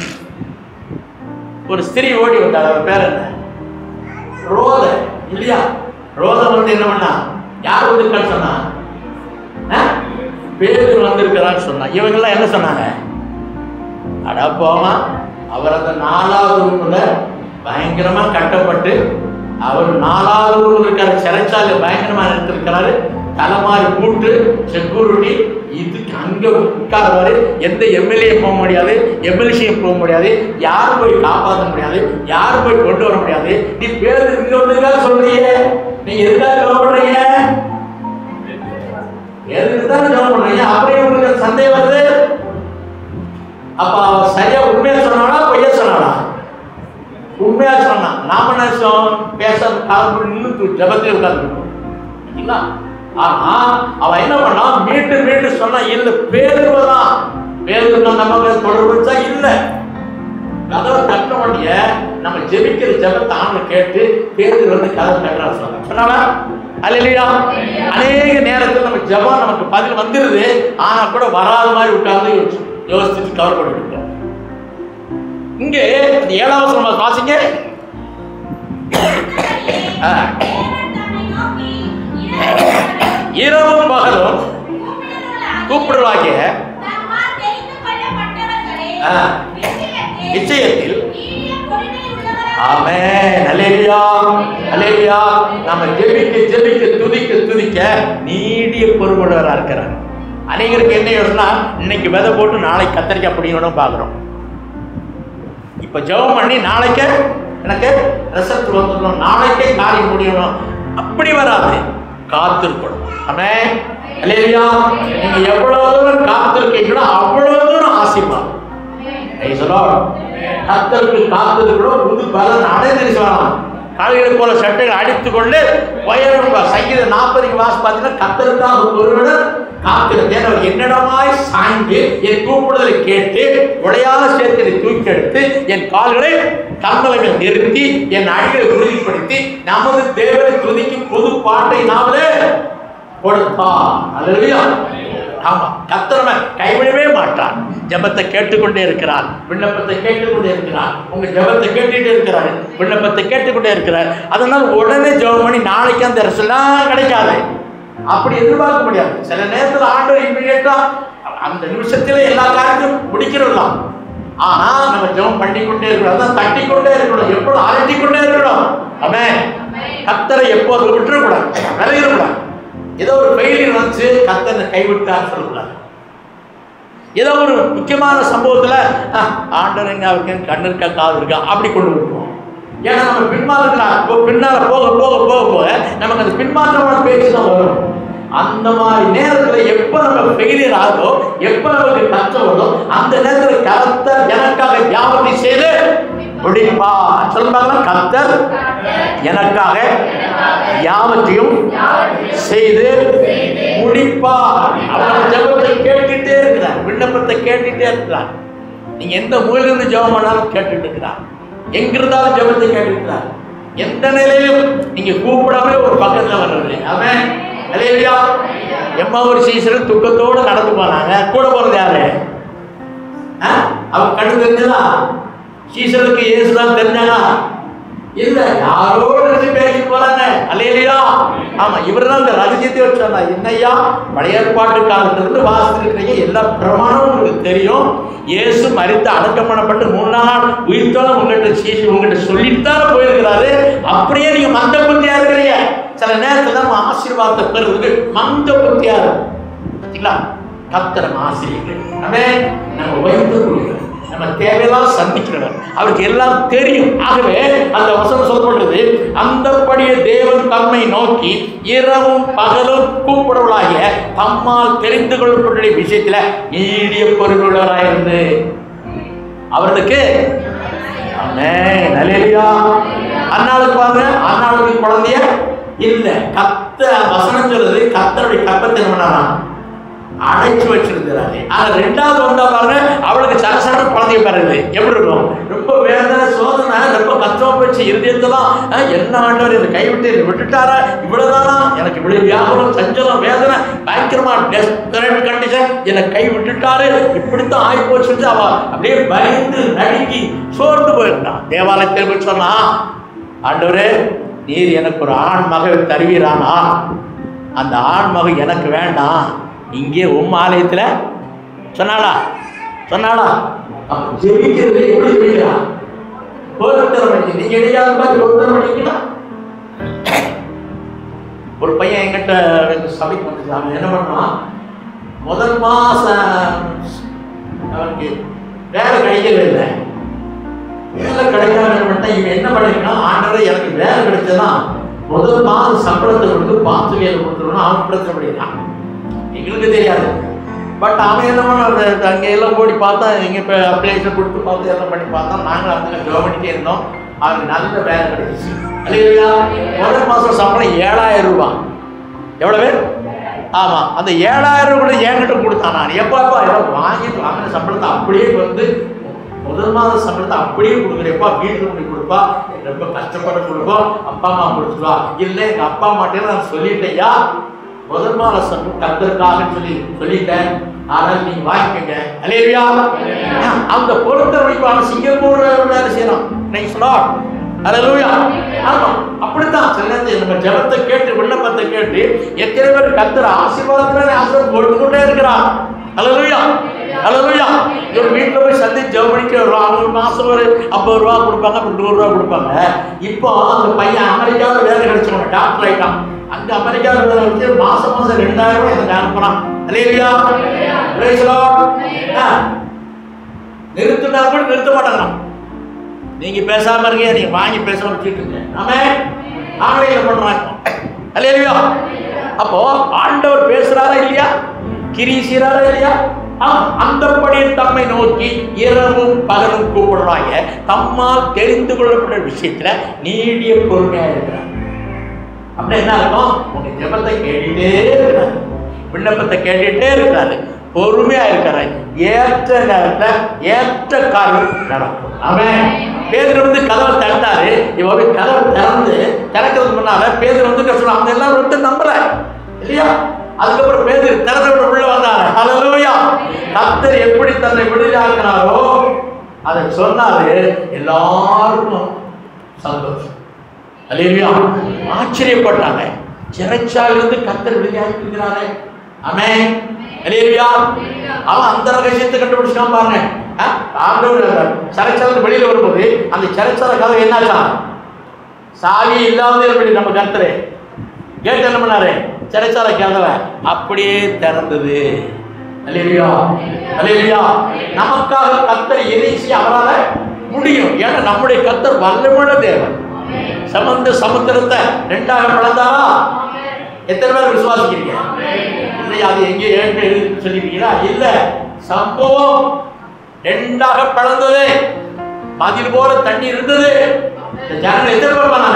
[SPEAKER 1] ஒரு ஸ்திரீ ஓடி வந்தாள் அவர் பேர் என்ன ரோத இல்லையா ரோத வந்து என்ன பண்ணா யார் வந்திருக்கான்னு சொன்னா ஆ? பேதுரு வந்திருக்கிறான்னு சொன்னா இவங்கெல்லாம் என்ன சொன்னாங்க அட போமா அவர் அந்த நாலாவது ரூம்ல பயங்கரமா கட்டப்பட்டு அவர் நாலாவது ரூம்ல இருக்கிற சிறைச்சாலை பயங்கரமா எடுத்திருக்கிறாரு தலைமாரி கூட்டு செக்யூரிட்டி இதுக்கு அங்க உட்காருவாரு எந்த எம்எல்ஏ போக முடியாது எம்எல்சியும் போக முடியாது யாரும் போய் காப்பாற்ற முடியாது யாரும் போய் கொண்டு வர முடியாது நீ பேர் இங்க வந்திருக்கா சொல்றீங்க நீங்க எதுக்காக ஜெபம் பண்றீங்க எதுக்கு தான் ஜெபம் பண்றீங்க அப்படியே உங்களுக்கு சந்தேகம் வருது அப்ப அவ சரியா உண்மையா சொன்னானா பொய்யா சொன்னானா உண்மையா சொன்னான் நாம என்ன சொன்னோம்? பேச கால் நின்று ஜபத்திலே உட்கார்ந்து இல்ல ஆனா அவ என்ன பண்ணா மீண்டும் மீண்டும் சொன்னா இல்ல பேருவதான் பேருக்கு நமக்கு தொடர்பு வச்சா இல்ல கதவை தட்ட உடனே நம்ம ஜெபிக்கிற ஜெபத்தை ஆண்டு கேட்டு பேருக்கு வந்து கதவை தட்டுறா சொன்னா சொன்னாவா அல்லையா அநேக நேரத்தில் நம்ம ஜெபம் நமக்கு பதில் வந்துருது ஆனா கூட வராத மாதிரி உட்கார்ந்து யோசி- யோசிச்சுட்டு கவர் பண்ணிட்டு இங்கே இந்த ஏழாவது நம்ம வாசிங்க ஆ. இரவும் பகலும் கூப்பிடுவாகிய ஆ. நிச்சயத்தில் ஆமென் அல்லேலூயா அல்லேலூயா நம்ம ஜெபிக்க ஜெபிக்க துதிக்க துதிக்க நீடிய பொறுப்புள்ளவராக இருக்கிறார் அநேகருக்கு என்ன யோசனா இன்னைக்கு விதை போட்டு நாளைக்கு கத்தரிக்காய் பிடிக்கணும் பார்க்குறோம் இப்போ ஜெபம் பண்ணி நாளைக்கு எனக்கு ரிசல்ட் வந்துடணும் நாளைக்கே காரியம் முடியணும் அப்படி வராது காத்திருக்கணும் ஆமென் அல்லேலூயா நீங்க எவ்வளவு தூரம் காத்திருக்கீங்களோ அவ்வளவு தூரம் ஆசீர்வாதம் Praise the Lord. கர்த்தருக்கு காத்திருக்கிறோம் புது பலன் அடைந்து சொல்லலாம் கால்களை போல சட்டைகள் அடித்துக் கொண்டு உயரம் சங்கீத நாற்பதுக்கு வாசி பார்த்தீங்கன்னா கத்தருக்காக ஒருவனர் காக்கிற தேவன் என்னிடமாய் சாய்ந்து என் கூப்பிடுதலை கேட்டு உடையாத சேர்த்ததை தூக்கி எடுத்து என் கால்களை கண்மலைகள் நிறுத்தி என் அடிகளை உறுதிப்படுத்தி நமது தேவனை துதிக்கும் புது பாட்டை நாமளே கொடுத்தார் அல்லேலூயா ஆமா கத்தரவன் கைவிடவே மாட்டான் ஜெபத்தை கேட்டுக்கொண்டே இருக்கிறார் விண்ணப்பத்தை கேட்டுக்கொண்டே இருக்கிறார் உங்க ஜெபத்தை கேட்டுட்டே இருக்கிறார் விண்ணப்பத்தை கேட்டுக்கொண்டே இருக்கிறார் அதனால உடனே ஜெபம் பண்ணி நாளைக்கு அந்த ரிசல்ட்லாம் கிடைக்காது அப்படி எதிர்பார்க்க முடியாது சில நேரத்தில் ஆண்டவர் இம்மிடியட்டா அந்த நிமிஷத்துல எல்லா காரியத்தையும் முடிக்கிறோம் ஆனா நம்ம ஜெபம் பண்ணிக்கொண்டே இருக்கணும் அதான் தட்டிக்கொண்டே இருக்கணும் எப்பொழுதும் அலட்டிக்கொண்டே இருக்கணும் அவன் கத்தரை எப்போது விட்டுறக்கூடாது விலகிடக்கூடாது ஏதோ ஒரு ஃபெயிலியர் வந்துச்சு கத்தனை கைவிட்டான்னு சொல்லக்கூடாது ஏதோ ஒரு முக்கியமான சம்பவத்துல "அஹ், ஆண்டவர் எங்க அவருக்கு கண்ணு இருக்கா காது இருக்கா அப்படி கொண்டு விட்டுருவோம் ஏன்னா நம்ம பின்மாற்றத்தில் பின்னால போக போக போக போக நமக்கு அந்த பின்மாற்றமான பேச்சு தான் வரும் அந்த மாதிரி நேரத்துல எப்ப நம்ம ஃபெயிலியர் ஆகுதோ எப்ப நமக்கு கஷ்டம் வருதோ அந்த நேரத்துல கர்த்தர் எனக்காக தியாகத்தை செய்து முடிப்பா சொல்லுவாங்க கர்த்தர் எனக்காக யாவற்றையும் செய்து முடிப்பார் அவர் ஜெபத்தை கேட்டுட்டே இருக்கிறார் விண்ணப்பத்தை கேட்டுட்டே இருக்கிறார் நீங்க எந்த மூலையிலிருந்து ஜெபம் பண்ணாலும் கேட்டுட்டு இருக்கிறார் எங்க இருந்தாலும் ஜெபத்தை கேட்டுட்டு இருக்கிறார் எந்த நிலையிலும் நீங்க கூப்பிடாமலே ஒரு பக்கத்துல வர்றது அவன் அலையா எம்மா ஒரு சீசன் துக்கத்தோட நடந்து போனாங்க கூட போறது யாரு ஆ? அவன் கண்ணு தெரிஞ்சதா சீசனுக்கு இயேசுதான் தெரிஞ்சாங்க இல்ல யாரோட இருந்து பேசி போறாங்க அல்லையா ஆமா இவர் தான் இந்த ரகசியத்தை வச்சாங்க என்னையா பழைய ஏற்பாட்டு காலத்துல இருந்து வாசிச்சிருக்கிறீங்க எல்லா பிரமாணமும் உங்களுக்கு தெரியும் இயேசு மரித்து அடக்கம் பண்ணப்பட்டு மூணு நாள் உயிர்த்தோட உங்ககிட்ட சீசி உங்ககிட்ட சொல்லிட்டு தானே போயிருக்கிறாரு அப்படியே நீங்க மந்த புத்தியா இருக்கிறீங்க சில நேரத்துல நம்ம ஆசீர்வாதத்தை பெறுறதுக்கு மந்த புத்தியா இருக்கும் பார்த்தீங்களா கத்தரம் ஆசிரியர்கள் நம்ம நம்ம வைத்து நம்ம தேவையெல்லாம் சந்திக்கிறவர் அவருக்கு எல்லாம் தெரியும் ஆகவே அந்த வசனம் சொல்லப்படுறது அந்தப்படியே தேவன் தம்மை நோக்கி இரவும் பகலும் கூப்பிடுவளாகிய தம்மால் தெரிந்து கொள்ளப்பட்ட விஷயத்துல நீடிய பொருளுள்ளவராயிருந்து அவர்களுக்கு நல்லையா அண்ணாளுக்கு பாருங்க அண்ணாளுக்கு குழந்தைய இல்ல கத்த வசனம் சொல்றது கத்தருடைய கப்பத்தை என்ன பண்ணாராம் அடைச்சு வச்சிருக்கிறாரு ஆனா ரெண்டாவது வந்தா பாருங்க அவளுக்கு சரசர குழந்தைய பிறகு எப்படி இருக்கும் ரொம்ப வேதனை சோதனை ரொம்ப கஷ்டமா போச்சு இருதயத்தெல்லாம் அஹ், என்ன ஆண்டவர் என்னை கைவிட்டு என்னை விட்டுட்டாரா இவ்வளவுதானா எனக்கு இவ்வளவு வியாபாரம் சஞ்சலம் வேதனை பயங்கரமா டெஸ்பரேட் கண்டிஷன் என்னை கை விட்டுட்டாரு இப்படித்தான் ஆகி போச்சுட்டு அவ அப்படியே பயந்து நடுங்கி சோர்ந்து போயிருந்தான் தேவாலயத்தில் போய் சொன்னா ஆண்டவரே நீர் எனக்கு ஒரு ஆண் மகவை தருவீரானா அந்த ஆண் மகன் எனக்கு வேண்டாம் இங்கே உம் ஆலயத்தில் சொன்னாளா சொன்னாளா அப்ப ஜெபிக்கிறது எப்படி ஜெபிக்கலாம் பொருத்தரம் பண்ணி நீங்க இடையாத மாதிரி பொருத்தரம் பண்ணிக்கலாம் ஒரு பையன் என்கிட்ட ரெண்டு சபைக்கு வந்துச்சு அவன் என்ன பண்ணான் முதல் மாசம் அவனுக்கு வேலை கிடைக்கவே இல்லை வேலை கிடைக்காம என்ன பண்ணிட்டான் இவன் என்ன பண்ணிருக்கான் ஆண்டவரே எனக்கு வேலை கிடைச்சதா முதல் மாதம் சம்பளத்தை கொடுத்து பாத்து வேலை கொடுத்துருவோம் அவன் பிரச்சனை பண்ணிருக்கான் எங்களுக்கு தெரியாது பட் அவன் என்ன பண்ண அங்கே எல்லாம் ஓடி பார்த்தா எங்க இப்போ அப்ளிகேஷன் கொடுத்து பார்த்து எல்லாம் பண்ணி பார்த்தா நாங்களும் அந்த ஜோப் பண்ணிட்டே இருந்தோம் அவனுக்கு நல்ல வேலை கிடைச்சிச்சு இல்லையா முதல் மாதம் சம்பளம் ஏழாயிரம் ரூபாய் எவ்வளவு ஆமா அந்த ஏழாயிரம் கூட என்கிட்ட கொடுத்தான் நான் எப்பாப்பா ஏதோ வாங்கிட்டு வாங்கின சம்பளத்தை அப்படியே வந்து முதல் மாத சம்பளத்தை அப்படியே கொடுக்குறேப்பா வீட்டில் கொண்டு கொடுப்பா ரொம்ப கஷ்டப்பட கொடுப்போம் அப்பா அம்மா கொடுத்துருவா இல்லை எங்க அப்பா அம்மாட்டே நான் சொல்லிட்டேயா முதல் மாத சம்பளம் கத்தருக்காக சொல்லி சொல்லிட்டேன் ஆனால் நீங்க வாங்கிக்கங்க அலேரியா அந்த பொருத்த வழிபாடு சிங்கப்பூர்ல வேலை செய்யலாம் நைஸ் லாட் அல்லேலூயா ஆமா அப்படித்தான் சில நேரத்தில் நம்ம ஜெபத்தை கேட்டு விண்ணப்பத்தை கேட்டு எத்தனை பேர் கத்துற ஆசீர்வாதத்தினாலே ஆசீர்வாதம் கொடுத்து கொண்டே இருக்கிறார் அல்லேலூயா அல்லேலூயா ஒரு வீட்டில் போய் சந்தி ஜெபம் பண்ணிட்டு வருவான் அவங்க மாசம் ஒரு ஐம்பது ரூபா கொடுப்பாங்க அப்புறம் நூறு ரூபா கொடுப்பாங்க இப்போ அந்த பையன் அமெரிக்காவில் வேலை கிடைச்சவங்க டாக்டர் ஆயிட்டான் அங்க அமெரிக்காவில் வேலை வச்சு மாசம் மாசம் ரெண்டாயிரம் ரூபாய் எனக்கு அனுப்புறான் அல்லேலூயா Praise the Lord. ஆ. நிறுத்தினா கூட நிறுத்த மாட்டாங்களாம் நீங்க பேசாம இருக்கீங்க நீங்க வாங்கி பேசாம வச்சுட்டு ஆமே ஆன்லைன்ல பண்றாங்க அல்லையா அப்போ ஆண்டவர் பேசுறாரா இல்லையா கிரி செய்றாரா இல்லையா ஆம், அந்தப்படி தம்மை நோக்கி இரவும் பகலும் கூப்பிடுறாங்க தம்மால் தெரிந்து கொள்ளப்பட்ட விஷயத்துல நீடிய பொறுமையா இருக்கிறார் அப்படி என்ன அர்த்தம் உங்க ஜெபத்தை கேட்டுட்டே இருக்கிறாரு விண்ணப்பத்தை கேட்டுட்டே இருக்கிறாரு பொறுமையா இருக்கிறாரு ஏற்ற நேரத்துல ஏற்ற காரியம் நடக்கும் அவன் பேதர் வந்து கதவை திறந்தாரு இவ போய் கதவை திறந்து திறக்கிறது முன்னால பேதர் வந்து சொன்னா அவங்க எல்லாரும் வந்து நம்பல இல்லையா அதுக்கப்புறம் பேதர் திறந்த விட உள்ள வந்தாரு ஹalleluya கர்த்தர் எப்படி தன்னை விடுதலாக்கினாரோ அதை சொன்னாரு எல்லாருக்கும் சந்தோஷம் அல்லேலூயா ஆச்சரியப்பட்டாங்க சிறைச்சாலிருந்து கத்தர் விளையாடுகிறாரே ஆமென் அல்லேலூயா அவன் அந்த ரகசியத்தை கண்டுபிடிச்சான் பாருங்க ஆ? ஆண்டவர் சிறைச்சாலை வெளியில வரும்போது அந்த சிறைச்சாலை கதை என்னாச்சா சாவி இல்லாமலே இருப்படி நம்ம கர்த்தரு கேட்டு என்ன பண்ணாரு சிறைச்சாலை கதவை அப்படியே திறந்தது அல்லேலூயா அல்லேலூயா நமக்காக கர்த்தர் எதை செய்ய அவரால முடியும் ஏன்னா நம்முடைய கர்த்தர் வல்லமுள்ள தேவன் சமந்த சமுத்திரத்தை ரெண்டாக பிளந்தாரா எத்தனை பேர் விசுவாசிக்கிறீங்க இல்லையா அது எங்கே ஏற்க சொல்லிருக்கீங்களா இல்ல சம்பவம் ரெண்டாக பிளந்தது மதில் போல தண்ணி இருந்தது இந்த ஜனங்கள் எத்தனை பேர் பண்ணாங்க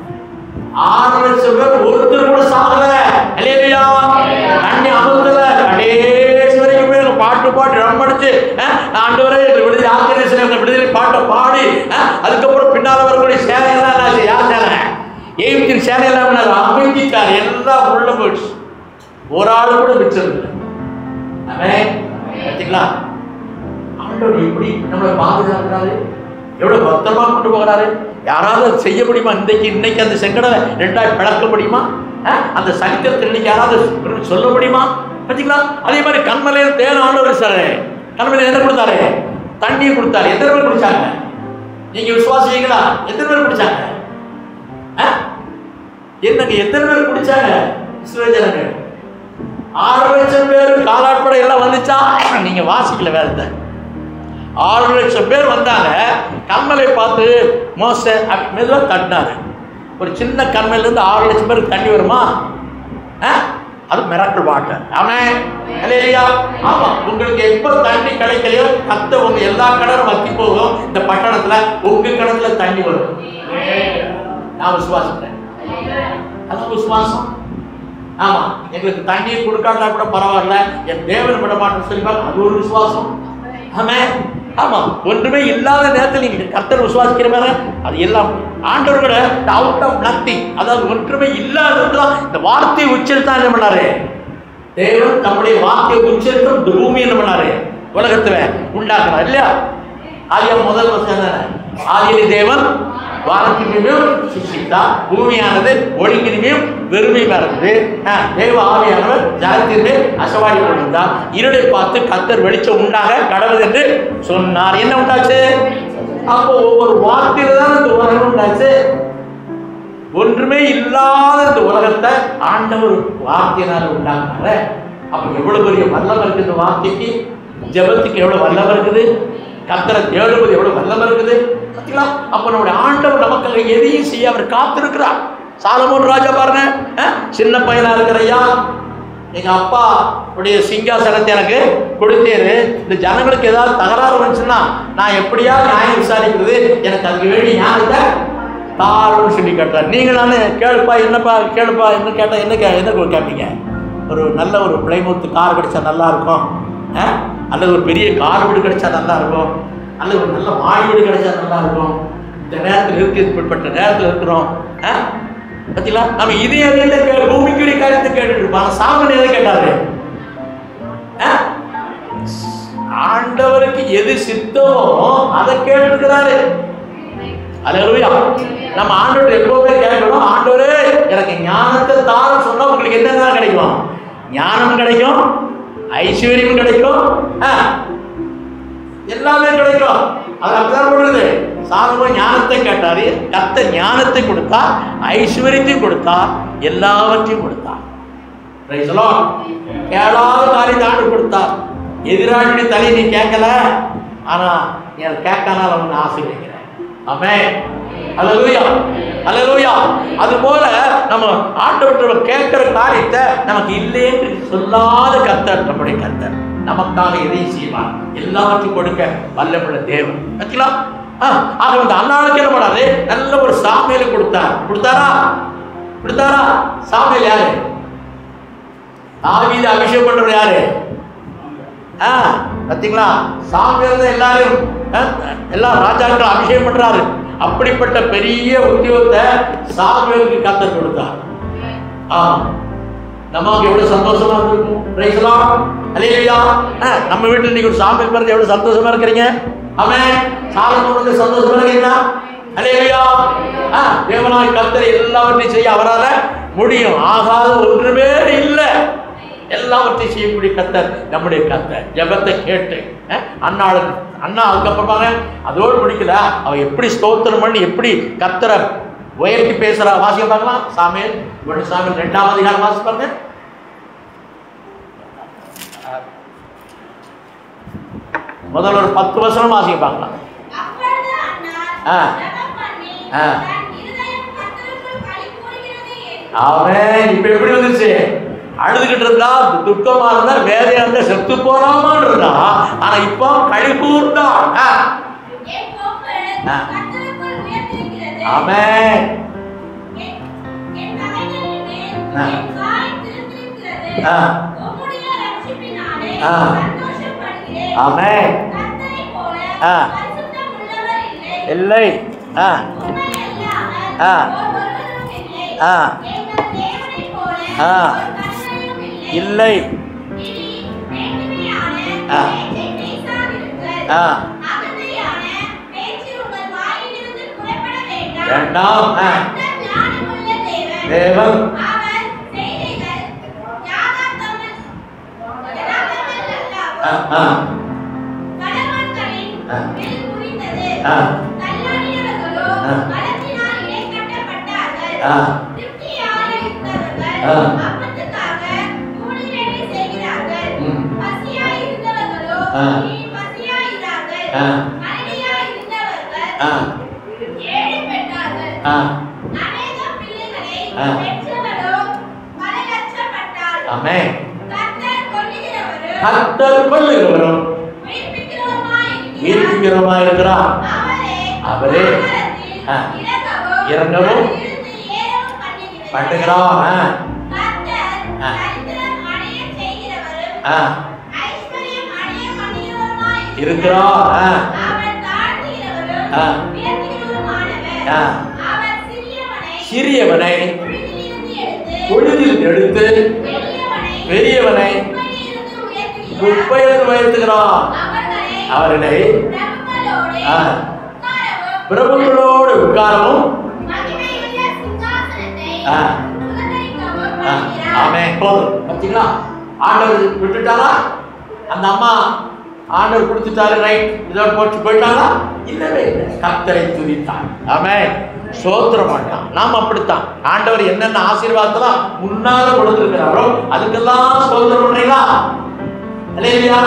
[SPEAKER 1] ஆறு லட்சம் பேர் ஒருத்தர் கூட சாகல அல்லேலூயா தண்ணி அமுத்தல கடைசி வரைக்கும் போய் பாட்டு பாட்டு ரம் அடிச்சு ஆண்டவரே எங்களை விடுதலை ஆசிரியர் எங்களை விடுதலை பாட்டை பாடி அஹ், அதுக்கப்புறம் பின்னால் வரக்கூடிய சேனை எல்லாம் என்னாச்சு? யார் சேனை எகிப்தின் சேனை எல்லாம் என்ன? அமைதிட்டார் எல்லாம் உள்ள போயிடுச்சு ஒரு ஆள் கூட மிச்சம் இல்லை அவன் பார்த்தீங்களா ஆண்டவர் எப்படி நம்மளை பாதுகாக்கிறாரு எவ்வளவு பத்திரமா கொண்டு போகிறாரு யாராவது அதை செய்ய முடியுமா இன்னைக்கு இன்னைக்கு அந்த செங்கடலை ரெண்டாய் பிளக்க முடியுமா அஹ்? அந்த சரித்திரத்தை இன்னைக்கு யாராவது சொல்ல முடியுமா பார்த்தீங்களா அதே மாதிரி கண்மலையில் தேன் ஆண்டவர் சார் கண்மலையில் என்ன கொடுத்தாரு தண்ணியை கொடுத்தாரு எத்தனை பேர் குடிச்சாங்க நீங்க விசுவாசிங்களா எத்தனை பேர் குடிச்சாங்க அஹ்? என்னங்க எத்தனை பேர் குடிச்சாங்க இஸ்ரவேல் ஜனங்கள் ஆறு லட்சம் பேர் காலாட்படை எல்லாம் வந்துச்சா நீங்க வாசிக்கல வேதத்தை ஆறு லட்சம் பேர் வந்தாங்க கண்மலை பார்த்து மோச மெதுவாக தட்டினாரு ஒரு சின்ன கண்மையில இருந்து ஆறு லட்சம் பேருக்கு தண்ணி வருமா ஆ? அது மிராக்கிள் வாட்டர் அவன் இல்லையா ஆமா உங்களுக்கு எப்ப தண்ணி கிடைக்கலையோ கத்த உங்க எல்லா கிணறும் வத்தி போகும் இந்த பட்டணத்துல உங்க கிணத்துல தண்ணி வரும் நான் விசுவாசிக்கிறேன் அதான் விசுவாசம் ஆமா எங்களுக்கு தண்ணி கொடுக்காட்டா கூட பரவாயில்ல என் தேவன் விட மாட்டேன்னு சொல்லி பாருங்க, அது ஒரு விசுவாசம் ஆமே ஆமா ஒன்றுமே இல்லாத நேரத்தில் நீங்க கர்த்தர் விசுவாசிக்கிற மாதிரி அது எல்லாம் ஆண்டவர் கூட அவுட் ஆஃப் நத்திங் அதாவது ஒன்றுமே இல்லாததுதான் இந்த வார்த்தையை உச்சரித்தா என்ன பண்ணாரு தேவன் தம்முடைய வார்த்தையை உச்சரித்தும் இந்த பூமி என்ன பண்ணாரு உலகத்துல உண்டாக்குறார் இல்லையா ஆதியா முதல் வசனம் தானே ஆதியிலே தேவன் வானத்தினுமையும் சிருஷ்டித்தார் பூமியானது ஒழுங்கினுமையும் வெறுமையும் இருந்தது ஆ, தேவ ஆவியானவர் ஜலத்திற்கு அசவாடி கொண்டிருந்தார் இருளை பார்த்து கத்தர் வெளிச்சம் உண்டாக கடவுள் என்று சொன்னார் என்ன உண்டாச்சு அப்போ ஒவ்வொரு வார்த்தையில தான் இந்த உலகம் உண்டாச்சு ஒன்றுமே இல்லாத இந்த உலகத்தை ஆண்டவர் வார்த்தையினால் உண்டாக்குனாரு அப்ப எவ்வளவு பெரிய வல்லமை இருக்குது இந்த வார்த்தைக்கு ஜெபத்துக்கு எவ்வளவு வல்லமை இருக்குது கத்தரை தேடுவது எவ்வளவு வல்லமை இருக்குது பார்த்தீங்களா அப்ப நம்முடைய ஆண்டவர் நமக்கு எதையும் செய்ய அவர் காத்திருக்கிறார் சாலமோன் ராஜா பாருங்க அஹ், சின்ன பையனா இருக்கிறையா எங்க அப்பா உடைய சிங்காசனத்தை எனக்கு கொடுத்தேரு இந்த ஜனங்களுக்கு ஏதாவது தகராறு வந்துச்சுன்னா நான் எப்படியா நியாயம் விசாரிக்கிறது எனக்கு அதுக்கு வேண்டிய ஞானத்தை தாழ்னு சொல்லி கேட்டார் நீங்கள் நானே கேளுப்பா என்னப்பா கேளுப்பா என்ன கேட்டால் என்ன கே என்ன கேட்பீங்க ஒரு நல்ல ஒரு பிளைமூத்து கார் கிடைச்சா நல்லா இருக்கும் ஆ? அல்லது ஒரு பெரிய கார் வீடு கிடைச்சா நல்லா இருக்கும் அல்லது ஒரு நல்ல மாடி வீடு கிடைச்சா நல்லா இருக்கும் இந்த நேரத்தில் இருக்கு இப்படிப்பட்ட நேரத்தில் இருக்கிறோம் ஆ? பார்த்தீங்களா நம்ம இதே அதில் கே பூமிக்குரிய காரியத்தை கேட்டுட்டு இருப்போம் ஆனால் சாமன் எதை கேட்டாரு ஆ? ஆண்டவருக்கு எது சித்தமோ அதை கேட்டுருக்கிறாரு அல்லேலூயா நம்ம ஆண்டவர் எப்பவுமே கேட்கணும் ஆண்டவரே எனக்கு ஞானத்தை தார சொன்னா உங்களுக்கு என்னென்ன கிடைக்கும் ஞானம் கிடைக்கும் ஐஸ்வர்யம் கிடைக்கும் ஆ, எல்லாமே கிடைக்கும் அது அப்படிதான் சொல்றது சாலமோன் ஞானத்தை கேட்டாரு கத்த ஞானத்தை கொடுத்தா ஐஸ்வர்யத்தையும் கொடுத்தா எல்லாவற்றையும் கொடுத்தார் Praise the Lord. கேளாத காரியத்தை ஆண்டு கொடுத்தார் எதிராளியுடைய தலையை நீ கேட்கல ஆனா நீ அதை கேட்கனால அவன் ஆசீர்வதிக்கிறேன் ஆமே அல்லேலூயா அல்லேலூயா அது போல நம்ம ஆண்டவற்றை கேட்கிற காரியத்தை நமக்கு இல்லை என்று சொல்லாத கர்த்தர் நம்முடைய கர்த்தர் நமக்காக எதையும் செய்வார் எல்லாவற்றையும் கொடுக்க வல்லமுள்ள தேவன் ஓகேங்களா ஆ, ஆக வந்து அண்ணாளுக்கு என்ன பண்ணாரு நல்ல ஒரு சாமியில கொடுத்தார் கொடுத்தாரா கொடுத்தாரா சாமியில் யாரு தாவீது அபிஷேகம் பண்றவர் யாரு ஆ பாத்தீங்களா சாமியார் தான் எல்லாரும் ஆ, எல்லா ராஜாக்களும் அபிஷேகம் பண்றாரு அப்படிப்பட்ட பெரிய உத்தியோகத்தை சாமியாருக்கு கத்தர் கொடுத்தார் ஆ நமக்கு எவ்வளவு சந்தோஷமா இருக்கும் பிரைஸ்லாம் அல்லேலூயா ஆ, நம்ம வீட்டுல இன்னைக்கு ஒரு சாமி பிறகு எவ்வளவு சந்தோஷமா இருக்கிறீங்க ஆமென் சாலமோன் வந்து சந்தோஷமா இருக்கிறீங்களா அல்லேலூயா ஆ தேவனாய் கர்த்தர் எல்லாவற்றையும் செய்ய அவரால முடியும் ஆகாத ஒன்றுமே இல்லை எல்லாவற்றையும் செய்யக்கூடிய கத்தர் நம்முடைய கத்தர் ஜெபத்தை கேட்டு அஹ், அண்ணாளுக்கு அண்ணா அதுக்கப்புறமாக அதோடு முடிக்கல அவ எப்படி ஸ்தோத்திரம் பண்ணி எப்படி கத்தரை உயர்த்தி பேசுறா வாசிக்க பார்க்கலாம் சாமியல் ஒன்று சாமியல் ரெண்டாவது அதிகாரம் வாசி பாருங்க முதல்ல ஒரு பத்து வசனம் வாசிக்க பார்க்கலாம்
[SPEAKER 3] அப்பொழுது அன்னார்
[SPEAKER 1] ஆ.
[SPEAKER 3] ஜெபம் பண்ணி,
[SPEAKER 1] ஆ.
[SPEAKER 3] தன் இருதயம் கர்த்தருக்குள் களிகூருகிறது என்று
[SPEAKER 1] அவன் இப்ப எப்படி வந்துருச்சு அழுதுகிட்டு இருந்தா துக்கமா இருந்தா வேதையா இருந்தா செத்து போறாமான்னு இருந்தா ஆனா இப்போ கழிப்பூர்தான்
[SPEAKER 3] என் கொம்பு
[SPEAKER 1] ஆ.
[SPEAKER 3] கர்த்தருக்குள் உயர்ந்திருக்கிறது.
[SPEAKER 1] ஆமென்
[SPEAKER 3] என் என் நகைகளின் மேல்
[SPEAKER 1] ஆ.
[SPEAKER 3] என் காய் திறந்திருக்கிறது.
[SPEAKER 1] ஆ.
[SPEAKER 3] உம்முடைய ரட்சிப்பினாலே
[SPEAKER 1] ஆ.
[SPEAKER 3] சந்தோஷப்படுகிறேன்.
[SPEAKER 1] ஆமென்
[SPEAKER 3] கர்த்தரைப் போல
[SPEAKER 1] ஆ.
[SPEAKER 3] பரிசுத்தம் உள்ளவர் இல்லை.
[SPEAKER 1] இல்லை ஆ
[SPEAKER 3] உம்மை அல்லாமல்
[SPEAKER 1] ஆ.
[SPEAKER 3] ஒருவரும் இல்லை.
[SPEAKER 1] ஆ.
[SPEAKER 3] எங்கள் தேவனைப் போல
[SPEAKER 1] ஆ.
[SPEAKER 3] ஒரு கர்த்தரும் இல்லை.
[SPEAKER 1] இல்லை
[SPEAKER 3] இனி மேன்மையான
[SPEAKER 1] ஆ.
[SPEAKER 3] பேச்சை பேசாதிருங்கள்.
[SPEAKER 1] ஆ.
[SPEAKER 3] அகந்தையான பேச்சு உங்கள் வாயிலிருந்து புறப்பட வேண்டாம்.
[SPEAKER 1] வேண்டாம் ஆ.
[SPEAKER 3] கர்த்தர் ஞானமுள்ள தேவன்.
[SPEAKER 1] தேவன்
[SPEAKER 3] அவர் செய்கைகள் யதார்த்தங்கள் யதார்த்தங்கள்
[SPEAKER 1] ஆ,
[SPEAKER 3] அல்லவோ.
[SPEAKER 1] ஆ,
[SPEAKER 3] கடவுள்களின்
[SPEAKER 1] ஆ.
[SPEAKER 3] வில் முறிந்தது.
[SPEAKER 1] ஆ.
[SPEAKER 3] தள்ளாடியவர்களோ
[SPEAKER 1] ஆ.
[SPEAKER 3] பலத்தினால் இடைக்கட்டப்பட்டார்கள்.
[SPEAKER 1] ஆ.
[SPEAKER 3] திருப்தியாக இருந்தவர்கள்
[SPEAKER 1] ஆ.
[SPEAKER 3] அப்பத்துக்காக கூலி வேலை செய்கிறார்கள்.
[SPEAKER 1] ம்.
[SPEAKER 3] பசியாய் இருந்தவர்களோ
[SPEAKER 1] ஆ.
[SPEAKER 3] இனி பசியாயிரார்கள்.
[SPEAKER 1] ஆ.
[SPEAKER 3] மனைவியாய் இருந்தவர்கள்
[SPEAKER 1] ஆ,
[SPEAKER 3] ஏழை பெற்றார்கள்.
[SPEAKER 1] ஆ.
[SPEAKER 3] அநேக பிள்ளைகளை
[SPEAKER 1] ஆ.
[SPEAKER 3] பெற்றவளோ பல லட்சப்பட்டாள்.
[SPEAKER 1] ஆமென்
[SPEAKER 3] கர்த்தர் கொல்லுகிறவரும்
[SPEAKER 1] கர்த்தர் கொள்ளுகிறவரும்
[SPEAKER 3] உயிர்ப்பிக்கிறவருமாய் இருக்கிறார்.
[SPEAKER 1] ஈர்க்கிறவமா இருக்கிறார்
[SPEAKER 3] அவரே
[SPEAKER 1] அவரே,
[SPEAKER 3] வானத்தில்
[SPEAKER 1] ஆ,
[SPEAKER 3] இறங்கவும்
[SPEAKER 1] இறங்கவும்
[SPEAKER 3] அதிலிருந்து ஏறவும் பண்ணுகிறவர்.
[SPEAKER 1] பண்ணுகிறார் ஆ,
[SPEAKER 3] கர்த்தர்
[SPEAKER 1] ஆ.
[SPEAKER 3] தரித்திரம் அடையச் செய்கிறவரும்,
[SPEAKER 1] ஆ,
[SPEAKER 3] ஐஸ்வர்யம் அடைய பண்ணுகிறவருமாய்
[SPEAKER 1] இருக்கிறார் ஆ,
[SPEAKER 3] அவர் தாழ்த்துகிறவரும்
[SPEAKER 1] ஆ.
[SPEAKER 3] உயர்த்துகிறவருமானவர்.
[SPEAKER 1] ஆ.
[SPEAKER 3] அவர் சிறியவனை
[SPEAKER 1] சிறியவனை
[SPEAKER 3] புழுதியிலிருந்து எடுத்து
[SPEAKER 1] பொழுதில் எடுத்து
[SPEAKER 3] பெரியவனை
[SPEAKER 1] பெரியவனை
[SPEAKER 3] குப்பையிலிருந்து உயர்த்துகிறார்.
[SPEAKER 1] குப்பையில் உயர்த்துகிறார்
[SPEAKER 3] அவர்களை
[SPEAKER 1] அவர்களை
[SPEAKER 3] பிரபுக்களோடே
[SPEAKER 1] ஆ.
[SPEAKER 3] உட்காரவும்,
[SPEAKER 1] பிரபுக்களோடு உட்காரவும்
[SPEAKER 3] மகிமையுள்ள சிங்காசனத்தை
[SPEAKER 1] ஆ.
[SPEAKER 3] சுதந்தரிக்கவும்
[SPEAKER 1] ஆ,
[SPEAKER 3] பண்ணுகிறார்.
[SPEAKER 1] ஆமென் போதும் பார்த்தீங்களா ஆண்டவர் விட்டுட்டாரா அந்த அம்மா ஆண்டவர் கொடுத்துட்டாரு ரைட் இதோட போட்டு போயிட்டாங்களா இல்லவே இல்லை கர்த்தரை துதித்தார் ஆமென் சோத்திரம் பண்ணலாம் நாம் அப்படித்தான் ஆண்டவர் என்னென்ன ஆசீர்வாதத்தெல்லாம் முன்னால கொடுத்துருக்கிறாரோ அதுக்கெல்லாம் சோத்திரம் பண்றீங்களா இல்லையா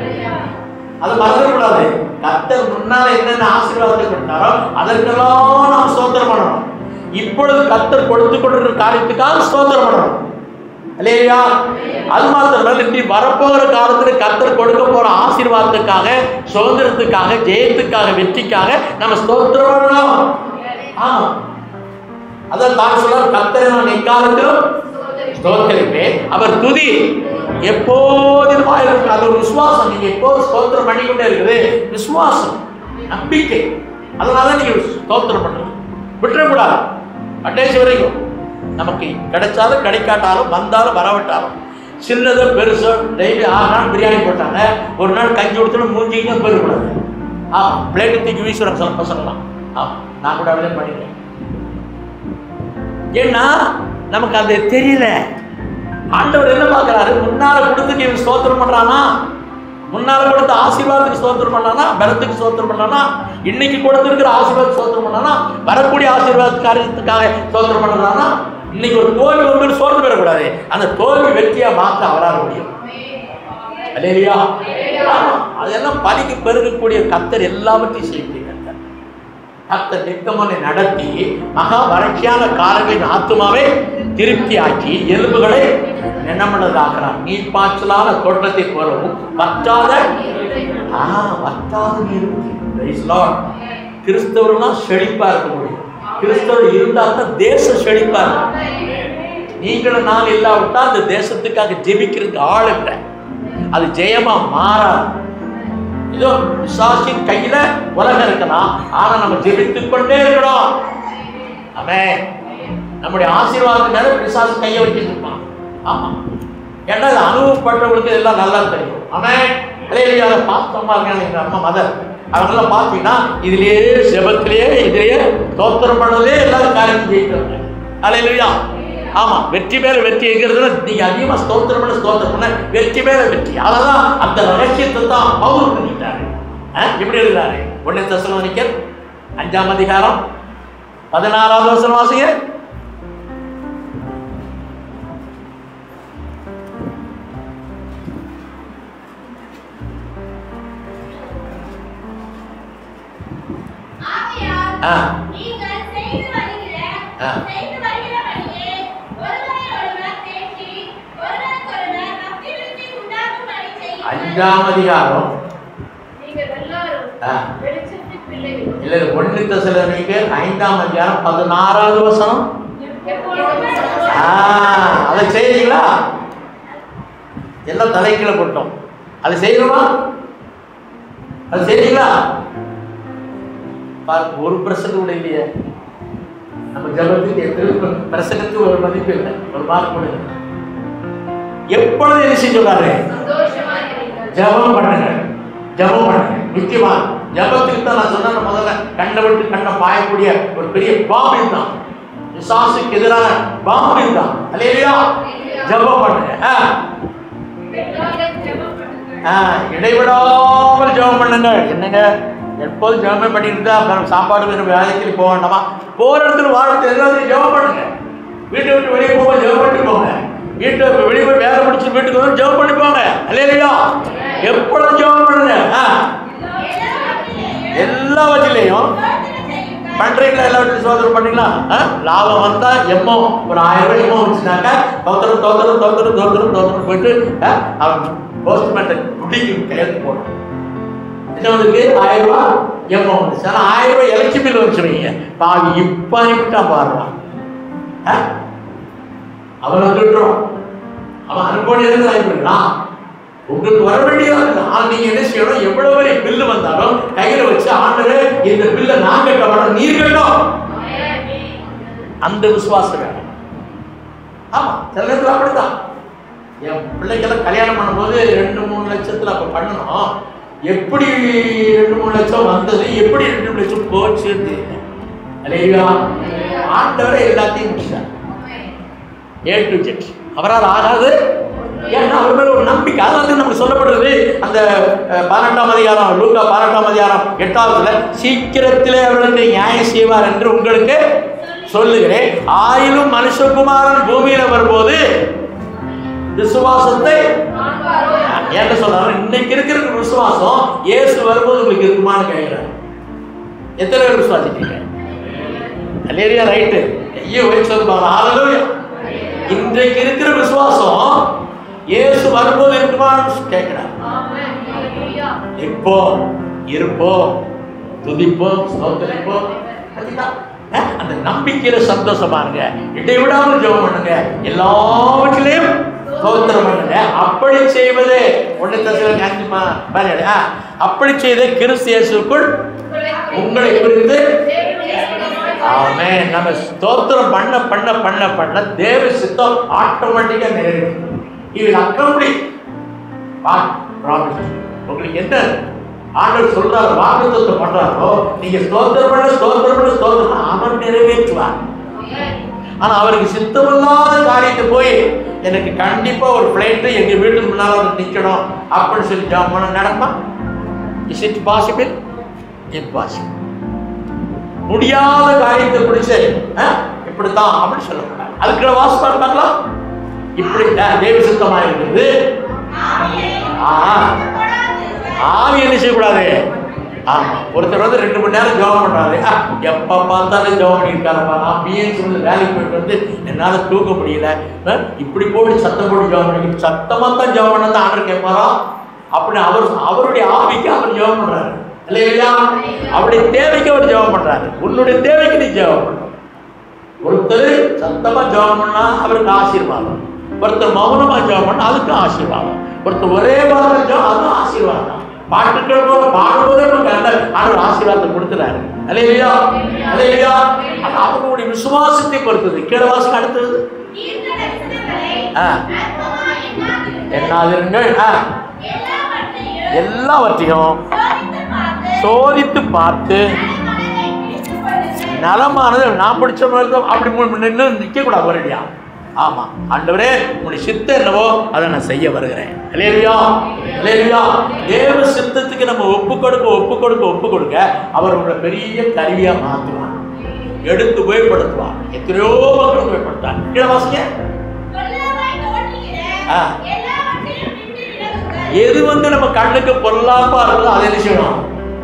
[SPEAKER 1] அது மறந்துடக்கூடாது கர்த்தர் முன்னால என்னென்ன ஆசீர்வாதத்தை கொடுத்தாரோ அதற்கெல்லாம் நாம் ஸ்தோத்திரம் பண்ணணும் இப்பொழுது கர்த்தர் கொடுத்து கொண்டிருக்கிற காரியத்துக்காக ஸ்தோத்திரம் பண்ணணும் இல்லையா அது மாத்திரமல்ல இனி வரப்போகிற காலத்தில் கர்த்தர் கொடுக்க போற ஆசீர்வாதத்துக்காக சுதந்திரத்துக்காக ஜெயத்துக்காக வெற்றிக்காக நம்ம ஸ்தோத்திரம் பண்ணணும் ஆமா அதான் தான் சொல்ல கர்த்தரை நான் எக்காலத்திலும் ஸ்தோத்திரிப்பேன் அவர் துதி எப்போதுமா இருக்கு அது ஒரு விசுவாசம் நீங்க எப்போதும் ஸ்தோத்திரம் பண்ணிக்கொண்டே இருக்குது விசுவாசம் நம்பிக்கை அதனால தான் நீங்க ஸ்தோத்திரம் பண்றது விட்டுறக்கூடாது கடைசி வரைக்கும் நமக்கு கிடைச்சாலும் கிடைக்காட்டாலும் வந்தாலும் வரவிட்டாலும் சின்னதோ பெருசோ டெய்லி ஆறு நாள் பிரியாணி போட்டாங்க ஒரு நாள் கஞ்சி கொடுத்தோம் மூஞ்சிக்கும் போயிடக்கூடாது ஆமாம் பிளேட்டு தூக்கி வீசுறாங்க சில பசங்களாம் ஆமாம் நான் கூட அப்படியே பண்ணிட்டேன் ஏன்னா நமக்கு அது தெரியல ஆண்டவர் என்ன பார்க்கறாரு முன்னால கொடுத்து நீ ஸ்தோத்திரம் பண்றானா முன்னால கொடுத்த ஆசீர்வாதத்துக்கு ஸ்தோத்திரம் பண்ணானா பலத்துக்கு ஸ்தோத்திரம் பண்ணானா இன்னைக்கு கொடுத்திருக்கிற ஆசீர்வாதத்துக்கு ஸ்தோத்திரம் பண்ணானா வரக்கூடிய ஆசீர்வாத காரியத்துக்காக ஸ்தோத்திரம் பண்ணானா இன்னைக்கு ஒரு தோல்வி வந்து சோர்ந்து பெறக்கூடாது அந்த தோல்வி வெற்றியா மாற்ற அவரால் முடியும் அல்லேலூயா ஆமா. அதெல்லாம் பலிக்கு பெருகக்கூடிய கத்தர் எல்லாவற்றையும் செய்யக்கூடிய கத்தர் கர்த்தர் நித்தமனை நடத்தி மகா வறட்சியான காலங்களின் ஆத்துமாவை திருப்தியாக்கி எலும்புகளை நினமனதாகிறார் நீர் பாய்ச்சலான தோட்டத்தை போலவும் வற்றாத ஆ வற்றாத நீர் Praise Lord. கிறிஸ்தவர்கள்லாம் செழிப்பா இருக்க முடியும் கிறிஸ்தவர் இருந்தால் தான் தேசம் செழிப்பா இருக்கும் நீங்களும் நான் இல்லாவிட்டா அந்த தேசத்துக்காக ஜெபிக்கிறதுக்கு ஆள் இல்லை அது ஜெயமா மாறாது ஏதோ விசாசின் கையில உலகம் இருக்கலாம் ஆனா நம்ம ஜெபித்துக் கொண்டே இருக்கணும் ஆமே நம்முடைய ஆசீர்வாதம் மேல பிசாசு கையை வச்சுட்டு இருப்பான் ஆமா ஏன்னா அது அனுபவப்பட்டவங்களுக்கு எல்லாம் நல்லா தெரியும் ஆமே அலையிலேயே பார்த்தோமா இருக்காங்க எங்க அம்மா மதர் அவங்கெல்லாம் பார்த்தீங்கன்னா இதுலயே செபத்திலேயே இதுலயே தோத்திரம் பண்ணதுலேயே எல்லாரும் காரியம் ஜெயிக்கிறாங்க அலையிலையா ஆமா வெற்றி மேல வெற்றி எங்கிறதுல நீங்க அதிகமா ஸ்தோத்திரம் பண்ண ஸ்தோத்திரம் பண்ண வெற்றி மேல வெற்றி அததான் அந்த ரகசியத்தை தான் பவுல் பண்ணிட்டாரு ஆ, எப்படி எழுதுறாரு ஒன்னே தசலோனிக்கர் அஞ்சாம் அதிகாரம் பதினாறாவது வசனம் வாசிங்க
[SPEAKER 3] ஆகையால்
[SPEAKER 1] ஆ.
[SPEAKER 3] நீங்கள் செய்து வருகிற
[SPEAKER 1] ஆ.
[SPEAKER 3] செய்து வருகிறபடியே ஒருவரை ஒருவர் தேற்றி ஒருவருக்கொருவர் பக்தி விருத்தி உண்டாக்கும்படி செய்யுங்கள்.
[SPEAKER 1] அஞ்சாம் அதிகாரம்
[SPEAKER 3] நீங்கள் எல்லாரும்
[SPEAKER 1] ஆ.
[SPEAKER 3] வெளிச்சத்தின் பிள்ளைகள்
[SPEAKER 1] இல்ல இல்ல ஒன்னு தசலோனிக்கர் ஐந்தாம் அதிகாரம் பதினாறாவது வசனம்
[SPEAKER 3] எப்பொழுதும்
[SPEAKER 1] ஆ, அதை செய்றீங்களா எல்லாம் தலைக்கீழ போட்டோம் அதை செய்யணுமா அது செய்றீங்களா பாருங்க ஒரு பிரசங்கம் கூட இல்லையே நம்ம ஜபத்துக்கு எத்தனை பிரசங்கத்துக்கு ஒரு மதிப்பு இல்லை ஒரு மார்க் கூட இல்லை எப்பொழுது என்ன செஞ்சுள்ளாரு
[SPEAKER 3] சந்தோஷமாய் இருங்கள்.
[SPEAKER 1] ஜபம் பண்ணுங்க ஜபம் பண்ணுங்க நிச்சயமா ஜபத்துக்கு தான் நான் சொன்ன முதல்ல கண்ணை விட்டு கண்ணை பாயக்கூடிய ஒரு பெரிய பாம்பு தான் விசாசுக்கு எதிரான பாம்பு தான் அல்லையா ஜபம் பண்ணுங்க ஆ.
[SPEAKER 3] எல்லாரும் ஜெபம் பண்ணுங்கள்.
[SPEAKER 1] ஆ, இடைவிடாமல் ஜெபம் பண்ணுங்க என்னங்க எப்போதும் ஜெபமே பண்ணிட்டு இருந்தா அப்புறம் சாப்பாடு வேணும் வேலைக்கு போக வேண்டாமா போற இடத்துல வாரத்தில் எல்லாத்தையும் ஜெபம் பண்ணுங்க வீட்டை விட்டு வெளியே போக ஜெபம் பண்ணிட்டு போங்க வீட்டை வெளியே போய் வேலை முடிச்சு வீட்டுக்கு வந்து ஜெபம் பண்ணி போங்க அல்லையா எப்பொழுதும் ஜெபம் பண்ணுங்க ஆ. எல்லா வகையிலையும் பண்றீங்களா எல்லா வீட்லையும் சோதனை பண்ணீங்களா ஆ? லாபம் வந்தா எம்மோ ஒரு ஆயிரம் ரூபாய் எம்மோ வந்துச்சுனாக்கா தோத்தரும் தோத்தரும் தோத்தரும் தோத்தரும் தோத்தரும் போயிட்டு ஆ, அவன் போஸ்ட்மேன் குடிக்கு கையெழுத்து போடணும் இன்னொருக்கு ஆயிரம் ரூபாய் எம்மோ வந்துச்சு ஆனால் ஆயிரம் ரூபாய் எலக்ட்ரி பில் வந்துச்சு வைங்க பாவி இப்போ அனுப்பிட்டா பாருவான் அவன் வந்துடுறோம் அவன் அனுப்பி எதுக்கு அனுப்பிடுறான் உங்களுக்கு வர வேண்டியது ஆனால் நீங்க என்ன செய்யணும் எவ்வளவு பெரிய பில்லு வந்தாலும் கையில வச்சு ஆண்டரே இந்த பில்லை நான் கட்ட மாட்டோம் நீர் கட்டும் அந்த விசுவாசம் வேணும் ஆமா சில நேரத்தில் அப்படிதான் என் பிள்ளைக்கெல்லாம் கல்யாணம் பண்ணும்போது ரெண்டு மூணு லட்சத்துல அப்ப பண்ணணும் எப்படி ரெண்டு மூணு லட்சம் வந்தது எப்படி ரெண்டு மூணு லட்சம் போச்சுன்னு தெரியல. அல்லேலூயா ஆண்டவரே எல்லாத்தையும் முடிச்சார் ஏ டு ஜெட் அவரால் ஆகாது ஏன்னா அவர் மேல ஒரு நம்பிக்கை அதாவது நமக்கு சொல்லப்படுறது அந்த அஹ், பன்னெண்டாம் அதிகாரம் லூக்கா பன்னெண்டாம் அதிகாரம் எட்டாவதுல சீக்கிரத்திலே அவர்களுக்கு நியாயம் செய்வார் என்று உங்களுக்கு சொல்லுகிறேன் ஆயிலும் மனுஷகுமாரன் பூமியில வரும்போது விசுவாசத்தை என்ன சொல்றாரு இன்னைக்கு இருக்கிற விசுவாசம் இயேசு வரும்போது உங்களுக்கு இருக்குமான்னு கேட்கிறார் எத்தனை பேர் விசுவாசிக்கிறீங்க அல்லேரியா ரைட்டு ஐயோ வயசு சொல்லுவாங்க ஹalleluya இன்றைக்கு இருக்கிற விசுவாசம் இயேசு வரும்போது இருக்குமான்னு கேட்கிறார் இப்போ இருப்போம் துதிப்போம் ஸ்தோத்தரிப்போம் அதுதான். அஹ், அந்த நம்பிக்கையில சந்தோஷமா இருங்க இடைவிடாமல் ஜெபம் பண்ணுங்க எல்லாவற்றிலையும் ஸ்தோத்திரம் பண்ணுங்க அப்படி செய்வது ஒண்ணு தசையில் அஞ்சுமா பாருங்க அஹ், அப்படி செய்த கிறிஸ்து இயேசுக்குள் உங்களை குறித்து ஆமே நம்ம ஸ்தோத்திரம் பண்ண பண்ண பண்ண பண்ண தேவ சித்தம் ஆட்டோமேட்டிக்கா நிறைவேறும் இது அக்கம்படி உங்களுக்கு என்ன ஆண்டவர் சொல்றாரு வாக்குத்தத்தம் பண்றாரோ நீங்க ஸ்தோத்திரம் பண்ண ஸ்தோத்திரம் பண்ண ஸ்தோத்திரம் பண்ண, அவர் நிறைவேற்றுவார் ஆனா அவருக்கு சித்தமில்லாத காரியத்தை போய் எனக்கு கண்டிப்பா ஒரு பிளைட் எங்க வீட்டுக்கு முன்னால வந்து நிக்கணும் அப்படின்னு சொல்லி ஜாப் பண்ண நடக்குமா இஸ் இட் பாசிபிள் இம்பாசிபிள் முடியாத காரியத்தை பிடிச்சு அஹ், இப்படித்தான் அப்படின்னு சொல்லக்கூடாது அதுக்கு வாசப்பாடு பார்க்கலாம் இப்படி அஹ், தேவ சித்தமா இருக்குது ஆ, ஆவி என்ன செய்யக்கூடாது ஆமா ஒருத்தர் வந்து ரெண்டு மணி நேரம் ஜெபம் பண்றாரு ஆ, எப்ப பார்த்தாலும் ஜெபம் பண்ணியிருக்காருப்பா நான் பிஎன் சொல்லி வேலைக்கு போயிட்டு வந்து என்னால தூக்க முடியல ஆ, இப்படி போட்டு சத்தம் போட்டு ஜெபம் பண்ணி சத்தமா தான் ஜெபம் பண்ண தான் ஆர்டர் கேட்பாரா அப்படி அவர் அவருடைய ஆவிக்கு அவர் ஜெபம் பண்றாரு இல்லையா அவருடைய தேவைக்கு அவர் ஜெபம் பண்றாரு உன்னுடைய தேவைக்கு நீ ஜெபம் பண்ற ஒருத்தர் சத்தமா ஜெபம் பண்ணா அவருக்கு ஆசீர்வாதம் ஒருத்தர் மௌனமா ஜெபம் பண்ணா அதுக்கு ஆசீர்வாதம் ஒருத்தர் ஒரே வாரம் ஜெபம் அதுவும் ஆசீர்வாதம் பாட்டுக்கள் போல பாடும்போதே நமக்கு நல்ல ஆண்டவர் ஆசீர்வாதத்தை கொடுத்துறாரு இல்லையா இல்லையா அது அவங்களுடைய விசுவாசத்தை பொறுத்தது கீழே வாசம் அடுத்தது
[SPEAKER 3] தீர்க்க தரிசனங்களை
[SPEAKER 1] ஆ.
[SPEAKER 3] அற்பமா எண்ணாதிருங்கள்.
[SPEAKER 1] என்னாதிருங்கள் ஆ,
[SPEAKER 3] எல்லாவற்றையும்
[SPEAKER 1] எல்லாவற்றையும்
[SPEAKER 3] சோதித்து பார்த்து
[SPEAKER 1] சோதித்து பார்த்து
[SPEAKER 3] நலமானதை பிடித்துக் கொள்ளுங்கள்.
[SPEAKER 1] நலமானது நான் பிடிச்ச மாதிரி தான் அப்படி மு- நின்னு நிற்க கூடாது ஒரேடியா ஆமா ஆண்டவரே உன்னுடைய சித்தம் என்னவோ அதை நான் செய்ய வருகிறேன் இல்லையா இல்லையா தேவ சித்தத்துக்கு நம்ம ஒப்பு கொடுக்க ஒப்பு கொடுக்க ஒப்பு கொடுக்க அவர் உங்களை பெரிய கருவியா மாற்றுவார் எடுத்து உபயோகப்படுத்துவார் எத்தனையோ மக்கள் உபயோகப்படுத்தார் கீழே வாசிங்க
[SPEAKER 3] பொல்லாதாய் தோன்றுகிற
[SPEAKER 1] ஆ.
[SPEAKER 3] எல்லாவற்றையும் விட்டு விலகுங்கள்.
[SPEAKER 1] எது வந்து நம்ம கண்ணுக்கு பொல்லாப்பா இருக்குதோ அதை என்ன செய்யணும்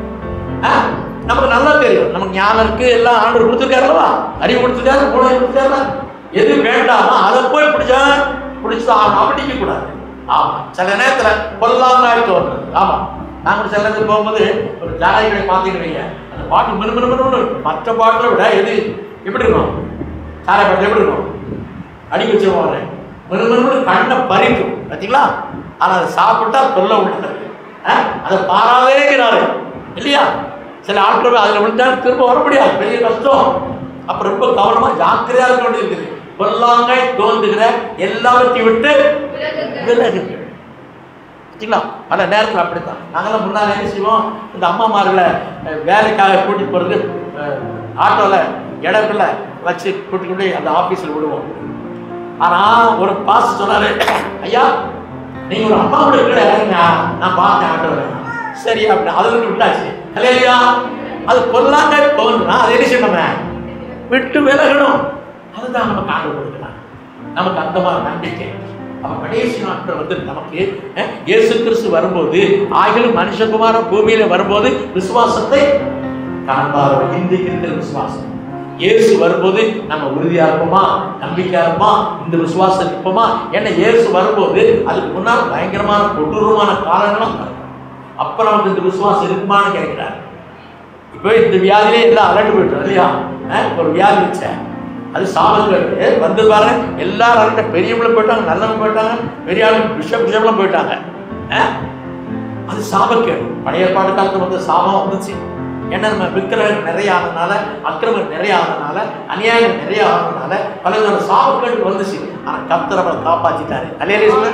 [SPEAKER 1] ஆ? நமக்கு நல்லா தெரியும் நமக்கு ஞானம் இருக்கு எல்லாம் ஆண்டு கொடுத்துருக்காருல்லவா அறிவு கொடுத்துருக்காரு மூளை கொடுத்துருக்காரு எது வேண்டாமோ அதை போய் பிடிச்சா பிடிச்சா அப்படிக்க கூடாது ஆமா சில நேரத்துல பொல்லாங்காய் தோன்றது ஆமா நாங்கள் சில நேரத்தில் போகும்போது ஒரு ஜானகிகளை பார்த்துக்கிறீங்க அந்த பாட்டு மினு மினு மினு இருக்கும் மற்ற பாட்டை விட எது எப்படி இருக்கும் சாலை பாட்டு எப்படி இருக்கும் அடிக்க வச்சிருவாங்க மிருமிருமிரு கண்ணை பறிக்கும் பார்த்தீங்களா ஆனால் அதை சாப்பிட்டா தொல்லை உள்ளது ஆ? அதை பாராதேங்கிறாரு இல்லையா சில ஆட்கள் அதில் விழுந்தாலும் திரும்ப வர முடியாது பெரிய கஷ்டம் அப்போ ரொம்ப கவனமாக ஜாக்கிரதையாக இருக்க வேண்டியிருக்குது பொல்லாங்காய் தோன்றுகிற எல்லாவற்றையும் விட்டு விலகுங்கள் பார்த்தீங்களா பல நேரத்தில் அப்படித்தான் நாங்களாம் முன்னால் என்ன செய்வோம் இந்த அம்மாமார்களை அஹ், வேலைக்காக கூட்டிட்டு போகிறது ஆட்டோவில் இடத்துல வச்சு கூட்டிட்டு போய் அந்த ஆஃபீஸில் விடுவோம் ஆனால் ஒரு பாஸ் சொன்னாரு ஐயா நீங்க ஒரு அம்மா கூட இருக்கிற இறங்க நான் பார்த்தேன் ஆட்டோவில் சரி அப்படி அதை விட்டு விட்டாச்சு இல்லையா அது பொல்லாங்க தோணுனா அது என்ன செய்யணும் விட்டு விலகணும் அதுதான் நமக்கு ஆண்டு கொடுக்கலாம் நமக்கு அந்த மாதிரி நம்பிக்கை அப்ப கடைசி நாட்கள் வந்து நமக்கு அஹ், இயேசு கிறிஸ்து வரும்போது ஆகிலும் மனுஷகுமாரன் பூமியில வரும்போது விசுவாசத்தை காண்பார்கள் இன்றைக்கு இருக்கிற விசுவாசம் இயேசு வரும்போது நம்ம உறுதியா இருப்போமா நம்பிக்கையா இருப்போமா இந்த விசுவாசம் இருப்போமா ஏன்னா இயேசு வரும்போது அதுக்கு முன்னால் பயங்கரமான கொடூரமான காலங்களும் வரும். அப்ப நமக்கு இந்த விசுவாசம் இருக்குமான்னு கேட்கிறார் இப்போ இந்த வியாதியிலே எல்லாம் அலட்டு போயிட்டோம் இல்லையா அஹ், ஒரு வியாதி வச்சேன் அது சாபங்கள் வந்து பாருங்க எல்லாரும் அலட்ட பெரியவங்களும் போயிட்டாங்க நல்லவங்க போயிட்டாங்க பெரிய ஆளு பிஷப் பிஷப்லாம் போயிட்டாங்க அஹ், அது சாபக்கேடு பழைய ஏற்பாடு காலத்துல வந்து சாபம் வந்துச்சு ஏன்னா நம்ம விக்கிரகம் நிறைய ஆனதுனால அக்கிரமம் நிறைய ஆனதுனால அநியாயம் நிறைய ஆனதுனால பல விதமான சாபக்கேடு வந்துச்சு ஆனா கர்த்தர் அவரை காப்பாத்திட்டாரு அலையிலே சொல்ல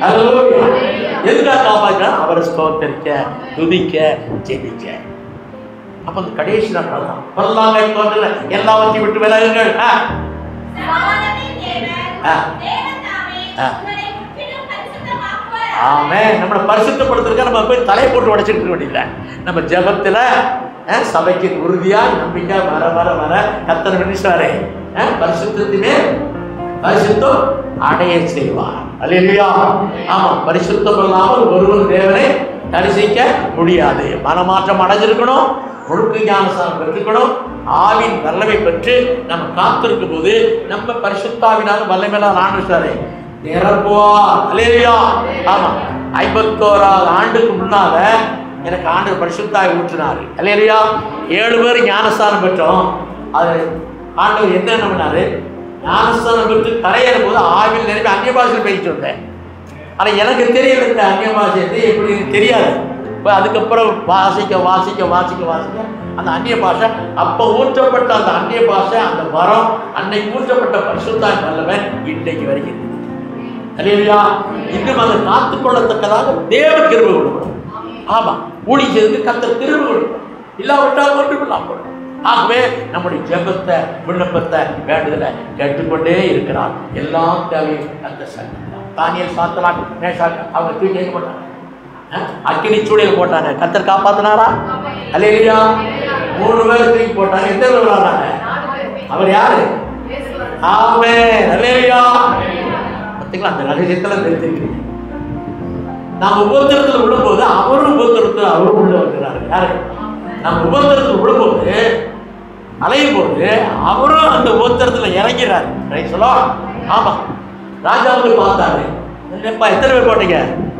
[SPEAKER 1] எதுக்காக காப்பாற்றினார் அவரை ஸ்தோத்தரிக்க துதிக்க ஜெபிக்க அப்ப அந்த கடைசி நாட்கள் தான் பல்லாங்கை தோன்றல எல்லாவற்றையும் விட்டு விலகுங்கள் ஆ.
[SPEAKER 3] சமாதானத்தின் தேவன்,
[SPEAKER 1] ஆ.
[SPEAKER 3] தேவன் தாமே
[SPEAKER 1] ஆ.
[SPEAKER 3] உங்களை முற்றிலும் பரிசுத்தமாக்குவார்.
[SPEAKER 1] ஆமே நம்மளை பரிசுத்தப்படுத்துறதுக்கு நம்ம போய் தலை போட்டு உடைச்சிட்டு இருக்க வேண்டியதில்லை நம்ம ஜெபத்துல அஹ், சபைக்கு உறுதியா நம்பிக்கை வர வர வர கத்தர் நினைச்சாரே பரிசுத்தத்திலே பரிசுத்தம் அடைய செய்வார் அல்லையா ஆமா பரிசுத்தம் இல்லாமல் ஒருவன் தேவனை தரிசிக்க முடியாது மனமாற்றம் அடைஞ்சிருக்கணும் முழுக்க ஞானசாரம் பெற்றுக்கணும் ஆவின் வல்லமை பெற்று நம்ம காத்திருக்கும் போது நம்ம பரிசுத்தாவினாலும் வல்லமையினால் ஆண்டுச்சாரே நிரப்புவார் அல்லேலூயா ஆமா ஐம்பத்தோராவது ஆண்டுக்கு முன்னால எனக்கு ஆண்டு பரிசுத்தாய் ஊற்றினாரு அல்லேலூயா ஏழு பேர் ஞானஸ்தானம் பெற்றோம் அது ஆண்டவர் என்ன என்ன பண்ணாரு ஞானஸ்தானம் பெற்று கரையேறும் போது ஆவில் நிரம்பி அந்நிய பாஷையில் பேசிட்டு வந்தேன் ஆனால் எனக்கு தெரியல இந்த அந்நிய பாஷை எது எப்படின்னு தெரியாது இப்போ அதுக்கப்புறம் வாசிக்க வாசிக்க வாசிக்க வாசிக்க அந்த அந்நிய பாஷை அப்போ ஊற்றப்பட்ட அந்த அந்நிய பாஷை அந்த வரம் அன்னைக்கு ஊற்றப்பட்ட பரிசுத்தாய் வல்லவன் இன்றைக்கு வரைக்கும் இருக்குது. அல்லேலூயா இன்னும் அதை காத்துக்கொள்ளத்தக்கதாக தேவ கிருபை கொடுக்கணும் ஆமா ஊழி செய்து கத்தர் கிருபை கொடுக்கணும் இல்லாவிட்டால் ஒன்றும் இல்லாமல் போடும். ஆகவே நம்முடைய ஜெபத்தை விண்ணப்பத்தை வேண்டுதலை கேட்டுக்கொண்டே இருக்கிறார் எல்லா தேவையும் அந்த சந்திக்கிறார் தானியல் சாத்தலாம் மேஷாக் அவங்க தூக்கி எங்க போட்டாங்க அஹ்? அக்கினி சூளையில் போட்டாங்க கத்தர் காப்பாத்தினாரா அல்லேலூயா மூணு பேர் தூக்கி போட்டாங்க எத்தனை பேர் விளையாடுறாங்க அவர் யாரு ஆமே அல்லேலூயா பார்த்தீங்களா அந்த ரகசியத்துல தெரிஞ்சிருக்கீங்க நாம் உபத்திரத்தில் விழும்போது அவரும் உபத்திரத்தில் அவரும் உள்ள வருகிறாரு யாரு
[SPEAKER 6] நம்ம உபத்திரத்தில் விழும்போது அலையும் போது அவரும் அந்த உபத்திரத்தில் இறங்கிறார் ரைட் சொல்லோ ஆமா ராஜா வந்து பார்த்தாரு என்னப்பா எத்தனை பேர் போட்டீங்க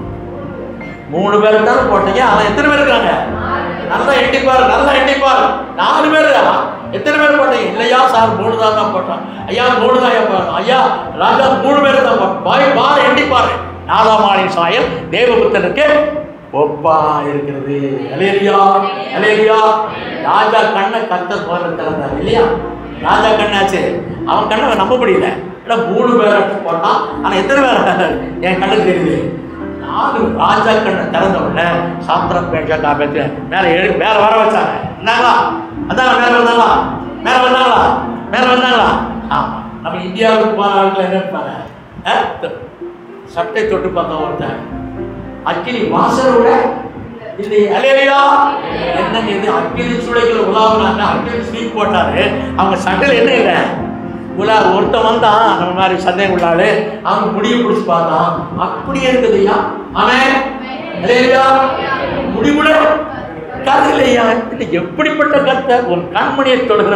[SPEAKER 6] மூணு பேர் தானே போட்டீங்க ஆனா எத்தனை பேர் இருக்காங்க நல்லா எட்டிப்பார் நல்லா எட்டிப்பார் நாலு பேர் எத்தனை பேர் போட்டீங்க இல்லையா சார் மூணு தான் தான் போட்டோம் ஐயா மூணு தான் ஐயா போட்டோம் ஐயா ராஜா மூணு பேர் தான் போட்டோம் பாய் பார் எட்டிப்பார் நாலாம் ஆளின் சாயல் தேவபுத்தனுக்கு ஒப்பா இருக்கிறது அலேலியா அலேலியா ராஜா கண்ணை கத்தர் முதல்ல திறந்தார் இல்லையா ராஜா கண்ணாச்சு அவன் கண்ணை நம்ப முடியல இல்லை மூணு பேரை போட்டான் ஆனா எத்தனை பேர் என் கண்ணுக்கு தெரியுது நாலு ராஜா கண்ணை திறந்த உடனே சாத்திரம் பேஞ்சா காப்பேத்து மேலே எழு மேலே வர வச்சாங்க இருந்தாங்களா அதாங்க மேலே வந்தாங்களா மேலே வந்தாங்களா மேலே வந்தாங்களா ஆமா நம்ம இந்தியாவுக்கு போன ஆட்கள் என்ன இருப்பாங்க ஆ? த- சட்டை தொட்டு பார்த்தோம் ஒருத்தன் அக்கினி வாசலோட இது அலையா என்னங்க இது அக்கினி சுளைகள் உலாவுனாங்க அக்கினி ஸ்வீட் போட்டாரு அவங்க சட்டையில் என்ன இல்லை உலா ஒருத்தன் வந்தான் நம்ம மாதிரி சந்தேகம் உள்ளாளு அவன் முடிய பிடிச்சி பார்த்தான் அப்படியே இருக்குதுய்யா அவன் அலையா முடிவுல கருலையா இது எப்படிப்பட்ட கத்தை உன் கண்மணியை தொடுகிற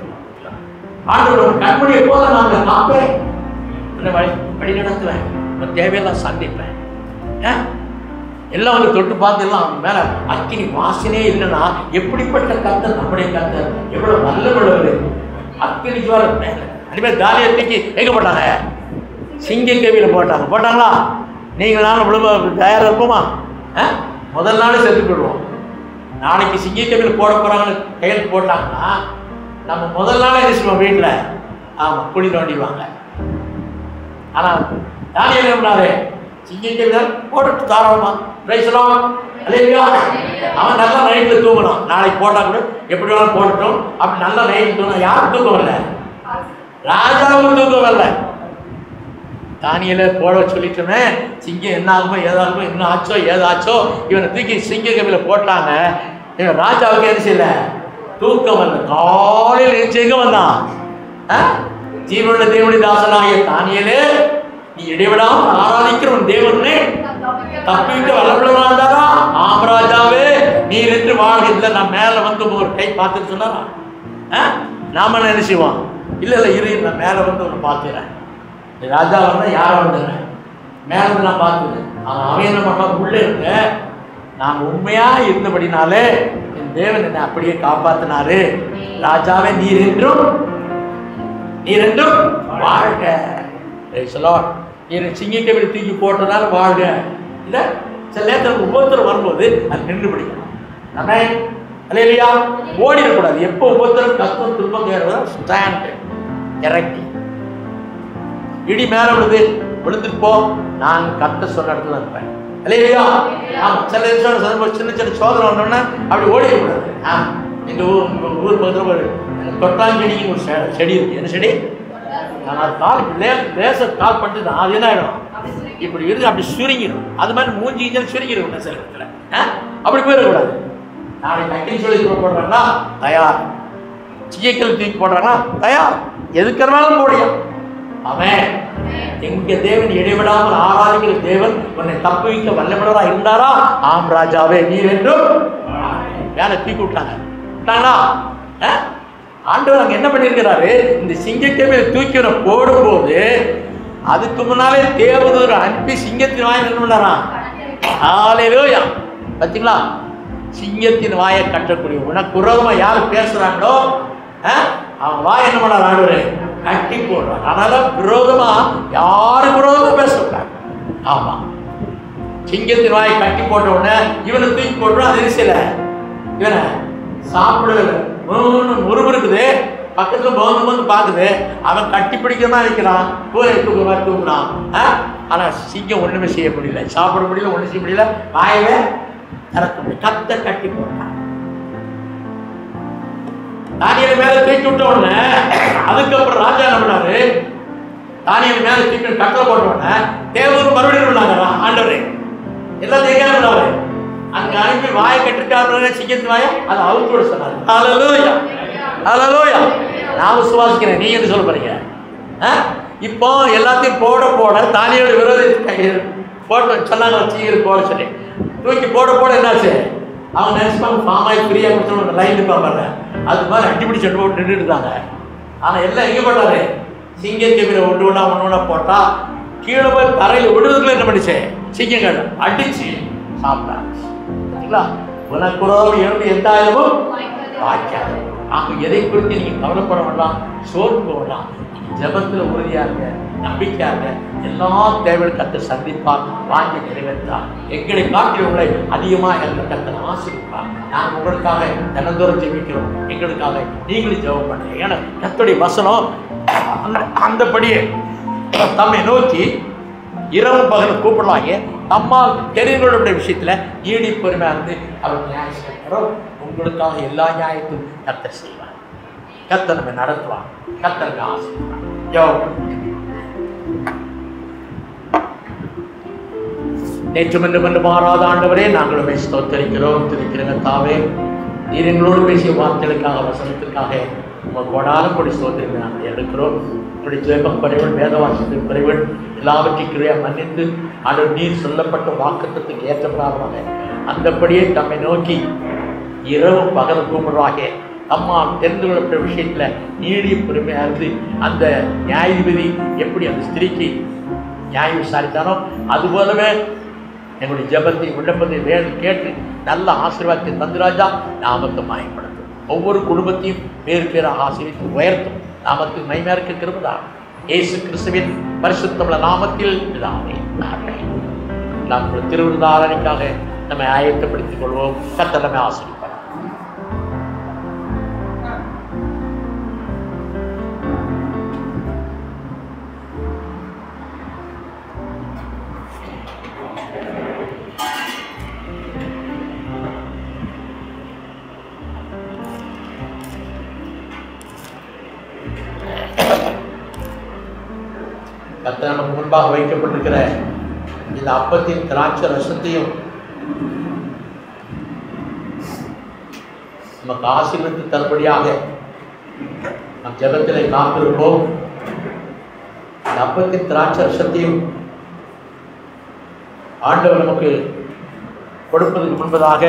[SPEAKER 6] ஆண்டவர் உன் கண்மணியை போல நான் காப்பேன் உன்னை வழி வழி நடத்துவேன் உன் தேவையெல்லாம் சந்திப்பேன் ஆ? எல்லாம் வந்து தொட்டு பார்த்து எல்லாம் அவன் மேல அக்கினி வாசனே இல்லைன்னா எப்படிப்பட்ட கத்தர் நம்முடைய கத்தர் எவ்வளவு நல்லவள்ளவர் அக்கினி ஜுவால மேல அனிமேல் தாலியை தூக்கி எங்க போட்டாங்க சிங்க கேவியில போட்டாங்க போட்டாங்களா நீங்கள் நானும் விழுவ தயாரா இருப்போமா ஆ? முதல் நாள் செத்து போயிடுவோம் நாளைக்கு சிங்க கேவியில் போட போறாங்கன்னு கையெழுத்து போட்டாங்கன்னா நம்ம முதல் நாளே என்ன செய்வோம் வீட்டில் ஆமாம் குழி தோண்டிடுவாங்க ஆனால் தானியல் என்ன சிங்கிக்கு போட்டு தாராளமா பிரைஸ்லாம் இல்லையா அவன் நல்லா நைட்டில் தூங்கணும் நாளைக்கு போட்டா கூட எப்படி வேணாலும் போட்டோம் அப்படி நல்லா நைட்டு தூங்கணும் யாரும் தூக்கம் வரல ராஜாவும் தூக்கம் வரல தானியல போட சொல்லிட்டோமே சிங்கம் என்ன ஆகுமோ ஏதாகுமோ என்ன ஆச்சோ ஏதாச்சோ இவனை தூக்கி சிங்க கபில போட்டாங்க இவன் ராஜாவுக்கு என்ன செய்யல தூக்கம் வரல காலையில் எழுந்து எங்க வந்தான் ஆ? ஜீவனுள்ள தேவனுடைய தாசனாகிய தானியலே நீ இடைவிடாமல் ஆராதிக்கிற உன் தேவனே தப்பிக்க வல்லவளவா இருந்தாரா ஆம் ராஜாவே நீர் என்று வாழ்க இல்லை நான் மேல வந்து ஒரு கை பார்த்துட்டு சொன்னாரா ஆ? நாம என்ன செய்வோம் இல்ல இல்ல இரு நான் மேல வந்து ஒன்று பார்த்துறேன் ராஜா வந்தா யாரை வந்துடுறேன் மேல வந்து நான் பார்த்துக்கிறேன் அவன் அவன் என்ன பண்ணான் உள்ள இருந்த நான் உண்மையா இருந்தபடினாலே என் தேவன் என்னை அப்படியே காப்பாத்தினாரு ராஜாவே நீர் என்றும் நீர் என்றும் வாழ்க Praise the Lord. நீர் சிங்கிக்கவிட தூக்கி போட்டதால வாழ்க இல்ல சில நேரத்தில் உபத்திரம் வரும்போது அது நின்று பிடிக்கணும் நம்ம இல்லையா ஓடிடக்கூடாது எப்போ உபத்திரம் கஷ்டம் துன்பம் தேடுறதா ஸ்டாண்ட் இறக்கி இடி மேல விழுது விழுந்துட்டு போ நான் கத்த சொன்ன இடத்துல இருப்பேன் இல்லையா ஆமா சில நிமிஷம் சந்தர்ப்பம் சின்ன சின்ன சோதனை வந்தோடனே அப்படி ஓடிடக்கூடாது ஆ எங்க ஊர் உங்க ஊர் பக்கத்தில் ஒரு தொட்டாஞ்செடின்னு ஒரு செ- செடி இருக்கு என்ன செடி நான் அது கால் இப்படி லே லேச கால் பண்ணிட்டு தான் அது என்ன ஆயிடும் இப்படி இருந்து அப்படி சுருங்கிடும் அது மாதிரி மூஞ்சி கீஞ்சல் சுருங்கிடும் இன்னும் சில இடத்துல ஆ? அப்படி போயிடக்கூடாது நாளைக்கு அக்கினி சொல்லி போடுறாங்கன்னா தயார் சீக்கிரம் தூக்கி போடுறாங்கன்னா தயார் எதுக்கிறனாலும் போடியும் அவன் எங்க தேவன் இடைவிடாமல் ஆராதிக்கிற தேவன் உன்னை தப்பு வைக்க வல்லமிடவரா இருந்தாரா ஆம் ராஜாவே நீர் என்றும் வேலை தூக்கி விட்டாங்க விட்டாங்களா ஆ? ஆண்டவர் அங்க என்ன பண்ணியிருக்கிறாரு இந்த சிங்கத்தை தூக்கி அவனை போடும்போது அதுக்கு முன்னாலே தேவதூர் அனுப்பி சிங்கத்தின் வாயை என்ன பண்ணாராம் ஹalleluya பாத்தீங்களா சிங்கத்தின் வாயை கட்டக்கூடிய உனக்கு விரோதமா யார் பேசுறாங்களோ ஆ, அவன் வாய் என்ன பண்ணார் ஆண்டவரே கட்டி போடுறான் அதனால விரோதமா யாருக்கு விரோதமா பேசக்கூடாது ஆமா சிங்கத்தின் வாயை கட்டி போட்ட உடனே இவனை தூக்கி போட்டுரும் அது இருசல இவனை சாப்பிடல முறுமுறுக்குது பக்கத்துல போந்து போந்து பாக்குது அவன் கட்டி பிடிக்கிறதா இருக்கிறான் பூரை தூக்குமா தூக்குறான் ஆ? ஆனா சிங்கம் ஒண்ணுமே செய்ய முடியல சாப்பிட முடியல ஒண்ணும் செய்ய முடியல வாயவே திறக்க முடியல கத்த கட்டி போட்டான் தானியல் மேல தூக்கி விட்ட உடனே அதுக்கப்புறம் ராஜா என்ன பண்ணாரு தானியல் மேல தூக்கி கட்டளை போட்ட உடனே தேவதூர் மறுபடியும் பண்ணாங்க ஆண்டவரே எல்லாத்தையும் எங்க அனுப்புறாரு அங்க அனுப்பி வாயை கட்டிருக்காரு சிங்கத்து வாயை அதை அவுத்து விட சொன்னாரு ஹalleluya ஹalleluya நான் விசுவாசிக்கிறேன் நீங்க என்ன சொல்ல போறீங்க ஆ? இப்போ எல்லாத்தையும் போட போட தானியோட விரோதி போட்டு சொன்னாங்க சீக்கிரம் போட சொல்லி தூக்கி போட போட என்னாச்சு அவங்க நினைச்சுப்பாங்க ஃபார்ம் ஆகி ஃப்ரீயாக கொடுத்தவங்க லைன் இருப்பாங்க அது மாதிரி அடிப்படி சண்டை போட்டு நின்றுட்டு இருந்தாங்க ஆனால் எல்லாம் எங்கே போட்டாரு சிங்கக்கவிரை ஒன்று ஒன்றா ஒன்று ஒன்றா போட்டால் கீழே போய் தரையில் விடுறதுக்குள்ள என்ன பண்ணிச்சு சிங்கங்கள் அடிச்சு சாப்பிட்டாங்க சரிங்களா உனக்குறோம் எழுந்து எந்த ஆயிரமும் வாய்க்காது ஆக எதை குறித்து நீங்க கவலைப்பட வேண்டாம் சோர்ந்து போக வேண்டாம் நீங்க ஜெபத்துல உறுதியா இருங்க நம்பிக்கையா இருங்க எல்லா தேவையும் கத்த சந்திப்பார் வாங்கி நிறைவேற்றார் எங்களை காட்டில் உங்களை அதிகமாக எங்களை கத்தனை ஆசிரிப்பார் நாங்கள் உங்களுக்காக தினந்தோறும் ஜெபிக்கிறோம் எங்களுக்காக நீங்களும் ஜெபம் பண்ணுங்க ஏன்னா கத்துடைய வசனம் அந்த அந்தபடியே தம்மை நோக்கி இரவு பகல் கூப்பிடலாங்க நம்மால் தெரிந்தவர்களுடைய விஷயத்துல ஈடி பொறுமையா இருந்து அவர் நியாயம் செய்யப்படுறோம் உங்களுக்காக எல்லா நியாயத்தையும் கத்தர் செய்வார் கத்தர் நம்ம நடத்துவார் கத்தர் நம்ம ஆசீர்வார் ஜெபம் நேற்றும் என்று என்று மாறாத ஆண்டவரே நாங்கள் உண்மை ஸ்தோத்தரிக்கிறோம் திரிக்கிறங்க தாவே நீர் எங்களோடு பேசிய வார்த்தைகளுக்காக வசனத்திற்காக உங்கள் கொடான கொடி ஸ்தோத்திரங்களை நாங்கள் எடுக்கிறோம் உங்களுடைய ஜெபம் குறைவன் வேதவாசத்தின் குறைவன் எல்லாவற்றிற்குரிய மன்னித்து ஆண்டவர் நீர் சொல்லப்பட்ட வாக்குத்தத்துக்கு ஏற்றப்படாதவங்க அந்தபடியே தம்மை நோக்கி இரவு பகல் கூப்பிடுவாக அம்மா தெரிந்து கொள்ளப்பட்ட விஷயத்துல நீடிய பொறுமையா இருந்து அந்த நியாயாதிபதி எப்படி அந்த ஸ்திரீக்கு நியாயம் விசாரித்தானோ அது போலவே எங்களுடைய ஜெபத்தை விண்ணப்பத்தை வேணும் கேட்டு நல்ல ஆசீர்வாதத்தை தந்துராஜா நாமத்தை மாயப்படுத்தும் ஒவ்வொரு குடும்பத்தையும் பேர் பேராக ஆசீர்வித்து உயர்த்தும் நாமத்தில் மைமையாருக்கு கிருபதா இயேசு கிறிஸ்துவின் பரிசுத்தமுள்ள நாமத்தில் இதாமே ஆமென். நாம் ஒரு திருவிருந்தாரணிக்காக நம்மை ஆயத்தப்படுத்திக் கொள்வோம் கத்தலமை ஆசீர்வாதம் கர்த்தர் நமக்கு முன்பாக வைக்கப்பட்டிருக்கிற இந்த அப்பத்தின் திராட்சை ரசத்தையும் நமக்கு ஆசீர்வதித்து தரும்படியாக நம் ஜெபத்திலே காத்திருப்போம் இந்த அப்பத்தின் திராட்சை ரசத்தையும் ஆண்டவர் நமக்கு கொடுப்பதற்கு முன்பதாக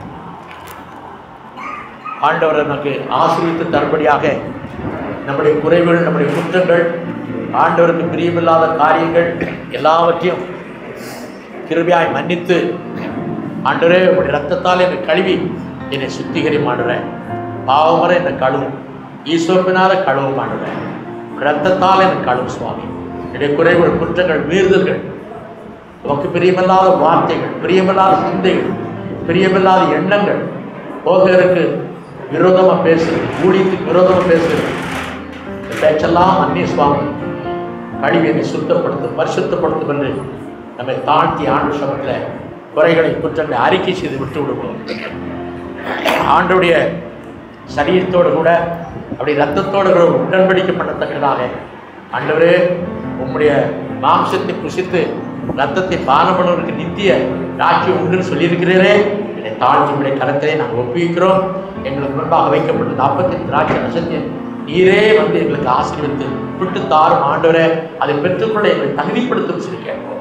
[SPEAKER 6] ஆண்டவர் நமக்கு ஆசீர்வித்து தரும்படியாக நம்முடைய குறைவுகள் நம்முடைய குற்றங்கள் ஆண்டவருக்கு பிரியமில்லாத காரியங்கள் எல்லாவற்றையும் கிருபையாய் மன்னித்து ஆண்டவரே உடைய ரத்தத்தால் என்னை கழுவி என்னை சுத்திகரி மாடுறேன் பாவமர என்னை கழுவும் ஈஸ்வரப்பினால கழுவும் மாடுறேன் ரத்தத்தால் என்னை கழுவும் சுவாமி என்னுடைய குறைகள் குற்றங்கள் மீறுதல்கள் உமக்கு பிரியமில்லாத வார்த்தைகள் பிரியமில்லாத சிந்தைகள் பிரியமில்லாத எண்ணங்கள் போகருக்கு விரோதமா பேசுறது ஊழியத்துக்கு விரோதமா பேசுறது இந்த பேச்செல்லாம் அந்நிய சுவாமி கழிவு என்னை சுத்தப்படுத்தும் பரிசுத்தப்படுத்தும் என்று நம்மை தாழ்த்தி ஆண்டு சமத்தில் குறைகளை குற்றங்களை அறிக்கை செய்து விட்டு விடுவோம் ஆண்டுடைய சரீரத்தோடு கூட அப்படி ரத்தத்தோடு கூட உடன்படிக்கை பண்ணத்தக்கதாக ஆண்டவரே உம்முடைய மாம்சத்தை புசித்து ரத்தத்தை பானம் பண்ணுவதற்கு நித்திய ராட்சியம் உண்டுன்னு சொல்லியிருக்கிறீரே என்னை தாழ்த்தி உடைய கரத்திலே நாங்கள் ஒப்புவிக்கிறோம் எங்களுக்கு முன்பாக வைக்கப்பட்ட நாற்பத்தி திராட்சை ரசத்தை நீரே வந்து எங்களுக்கு ஆசீர்வித்து விட்டு தாரும் ஆண்டவரே அதை பெற்றுக்கொள்ள எங்களை தகுதிப்படுத்தும் சொல்லி கேட்போம்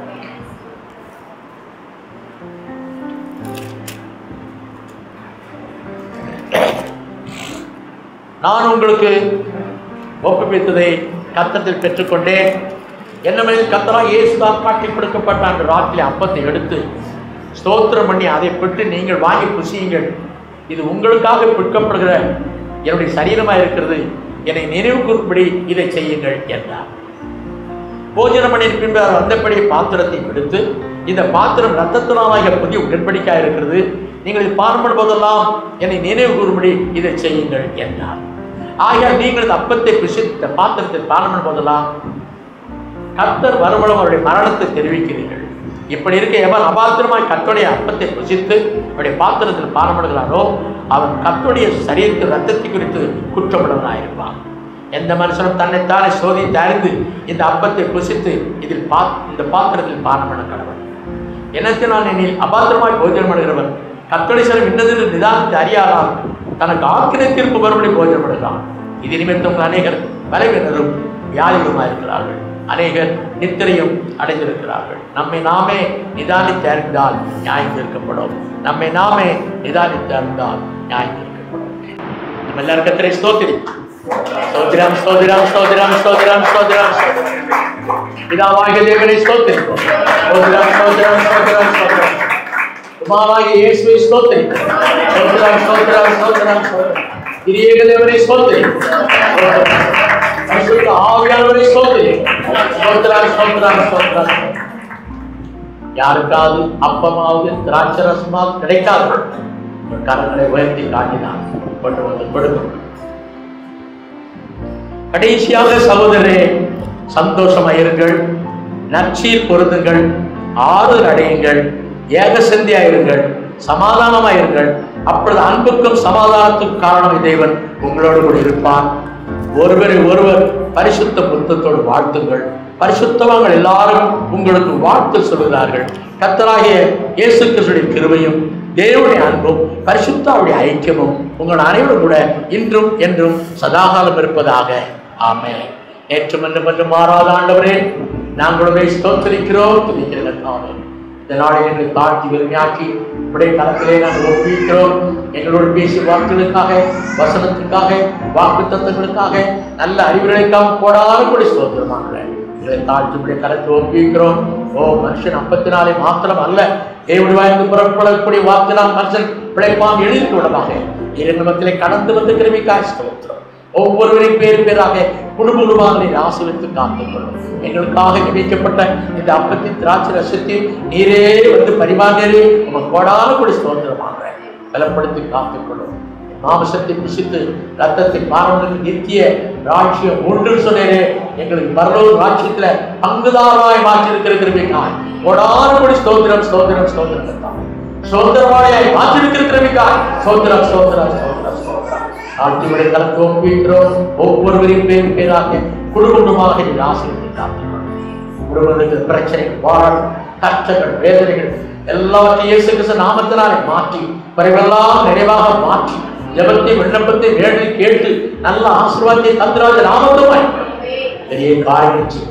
[SPEAKER 6] நான் உங்களுக்கு ஒப்புவித்ததை கத்தத்தில் பெற்றுக்கொண்டேன் என்னமெனில் கத்தரா இயேசுதான் காட்டி கொடுக்கப்பட்ட அந்த ராத்திரி அப்பத்தை எடுத்து ஸ்தோத்திரம் பண்ணி அதை பெற்று நீங்கள் வாங்கி புசியுங்கள் இது உங்களுக்காக விற்கப்படுகிற என்னுடைய சரீரமாக இருக்கிறது என்னை நினைவு கூறும்படி இதை செய்யுங்கள் என்றார் போஜனம் பண்ணிய பின்பு அவர் வந்தபடி பாத்திரத்தை எடுத்து இந்த பாத்திரம் ரத்தத்தினாலாக புதிய உடன்படிக்கையாக இருக்கிறது நீங்கள் இது பானம் போதெல்லாம் என்னை நினைவு கூறும்படி இதை செய்யுங்கள் என்றார் ஆகையால் நீங்கள் இந்த அப்பத்தை புசித்த பாத்திரத்தை பானம் போதெல்லாம் கர்த்தர் வருமளம் அவருடைய மரணத்தை தெரிவிக்கிறீர்கள் இப்படி இருக்க எவன் அபாத்திரமாய் கர்த்தருடைய அப்பத்தை புசித்து அவருடைய பாத்திரத்தில் பாரப்படுகிறாரோ அவன் கர்த்தருடைய சரீரத்தில் ரத்தத்தை குறித்து குற்றமுள்ளவனாயிருப்பான் எந்த மனுஷனும் தன்னைத்தானே சோதித்து அறிந்து இந்த அப்பத்தை புசித்து இதில் பா இந்த பாத்திரத்தில் பானம் பண்ண கடவன் எனத்தினால் எண்ணில் அபாத்திரமாய் போஜனம் பண்ணுகிறவன் கத்தோடி சிலம் இன்னதில் நிதானத்தை அறியாதான் தனக்கு ஆக்கினை தீர்ப்பு வரும்படி போஜனம் பண்ணுகிறான் இது நிமித்தம் அநேகர் பலவீனரும் வியாதிகளுமாய் இருக்கிறார்கள் அநேகர் நித்திரையும் அடைந்திருக்கிறார்கள் நம்மை நாமே நிதானித்து அறிந்தால் நியாயம் தீர்க்கப்படும் நம்மை நாமே நிதானித்து அறிந்தால் நியாயம் தீர்க்கப்படும் நம்ம எல்லாரும் கத்திரை ஸ்தோத்திரி ஸ்தோத்திரம் ஸ்தோத்திரம் ஸ்தோத்திரம் ஸ்தோத்திரம் ஸ்தோத்திரம் ஸ்தோத்திரம் பிதாவாகிய தேவனை ஸ்தோத்திரிப்போம் ஸ்தோத்திரம் ஸ்தோத்திரம் ஸ்தோத்திரம் ஸ்தோத்திரம் குமாராகிய இயேசுவை ஸ்தோத்திரிப்போம் ஸ்தோத்திரம் ஸ்தோத்திரம் ஸ்தோத்திரம் ஸ்தோத்திரம் திரியேக தேவனை ஸ்தோத்திரிப்போம் ஸ்தோத்திரம். பரிசுத்த ஆவியானவரை ஸ்தோத்திரிப்போம் ஸ்தோத்திரம் ஸ்தோத்திரம் ஸ்தோத்திரம் யாருக்காவது அப்பமாவது திராட்சரசமாவது கிடைக்காது உங்கள் கரங்களை உயர்த்தி காட்டினான் கொண்டு வந்து கொடுக்கும் கடைசியாக சகோதரரே சந்தோஷமாயிருங்கள் நற்சீர் பொருந்துங்கள் ஆறுதல் அடையுங்கள் ஏகசந்தியாயிருங்கள் சமாதானமாயிருங்கள் அப்பொழுது அன்புக்கும் சமாதானத்துக்கும் காரணம் தேவன் உங்களோடு கூட இருப்பான் ஒருவரை ஒருவர் பரிசுத்த புத்தத்தோடு வாழ்த்துங்கள் பரிசுத்தவான்கள் எல்லாரும் உங்களுக்கு வாழ்த்து சொல்கிறார்கள் கத்தராகிய இயேசு கிறிஸ்துடைய கிருபையும் தேவனுடைய அன்பும் பரிசுத்தாவுடைய ஐக்கியமும் உங்கள் அனைவரும் கூட இன்றும் என்றும் சதாகாலம் இருப்பதாக ஆமென் நேற்று மன்று மன்று மாறாத ஆண்டவரே நாங்களுடைய ஸ்தோத்தரிக்கிறோம் துதிக்கிறதற்காக இந்த நாளை எங்களை தாழ்த்தி வெறுமையாக்கி இப்படியே களத்திலே நாங்கள் ஒப்புவிக்கிறோம் எங்களோடு பேசிய வாக்குகளுக்காக வசனத்துக்காக வாக்கு தத்துவங்களுக்காக நல்ல அறிவுரைக்காக போடாத கூட ஸ்தோத்திரமாக எங்களை தாழ்த்தி இப்படியே கலத்து ஒப்புவிக்கிறோம் ஓ மனுஷன் அப்பத்தி நாளை மாத்திரம் அல்ல தேவடி வாய்ந்து புறப்படக்கூடிய வாக்கினால் மனுஷன் பிழைப்பான் எழுதி விடமாக இரு நமத்திலே கடந்து வந்து கிருமிக்காய் ஸ்தோத்திரம் ஒவ்வொருவரையும் பேர் பேராக குடும்ப குடும்பங்களை ஆசிரியத்து காத்துக்கொள்ளும் எங்களுக்காக நியமிக்கப்பட்ட இந்த அப்பத்தின் திராட்சை ரசத்தில் நீரே வந்து பரிமாறே உங்க கோடான கூட சுதந்திரமாக பலப்படுத்தி காத்துக்கொள்ளும் மாமிசத்தை புசித்து ரத்தத்தை பாரம்பரிய நித்திய ராட்சியம் ஒன்று சொன்னேனே எங்களுக்கு பரலோக ராட்சியத்துல பங்குதாராய் மாற்றிருக்கிற கிருமிக்காய் கோடான கூட ஸ்தோத்திரம் ஸ்தோத்திரம் ஸ்தோத்திரம் தான் சுதந்திரவாளியாய் மாற்றிருக்கிற கிருமிக்காய் ஸ்தோத்திரம் ஸ்தோத்திரம் ஸ்தோத்திரம் ஸ்தோத்திரம் ஆட்சிகளை கலந்து ஒப்புவிக்கிறோம் ஒவ்வொருவரின் பேர் பேராக குடும்பமாக நீர் ஆசீர்வதித்து காத்துக்கொள்ளும் குடும்பத்துக்கு பிரச்சனை போராட்டம் கஷ்டங்கள் வேதனைகள் எல்லாவற்றையும் இயேசு கிறிஸ்து நாமத்தினாலே மாற்றி குறைவெல்லாம் நிறைவாக மாற்றி ஜெபத்தை விண்ணப்பத்தை வேண்டி கேட்டு நல்ல ஆசீர்வாதத்தை தந்திராஜ நாமத்துமாய் பெரிய காரியம் செய்யும்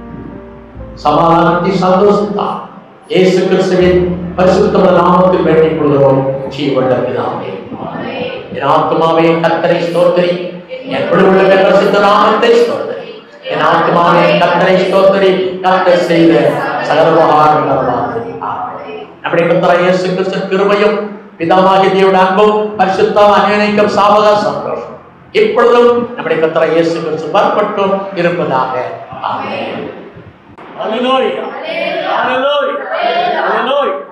[SPEAKER 6] சமாதானத்தை சந்தோஷத்தான் இயேசு கிறிஸ்துவின் பரிசுத்தமான நாமத்தில் வேண்டிக் கொள்கிறோம் ஜீவன பிதாவே என் ஆத்மாவே கத்தரை ஸ்தோத்திரி என் குழுவுள்ள பரிசுத்த நாமத்தை ஸ்தோத்திரி என் ஆத்மாவே கத்தரை ஸ்தோத்திரி கத்தர் செய்த சகலபகாரம் நம்முடைய கத்தரை இயேசு கிறிஸ்து கிருபையும் பிதாவாகிய தேவனுடைய அன்பும் பரிசுத்தம் அநியனைக்கும் சாவதா சந்தோஷம் இப்பொழுதும் நம்முடைய கத்தரை இயேசு கிறிஸ்து பற்பட்டும் இருப்பதாக ஆமென் Hallelujah. Hallelujah. Hallelujah.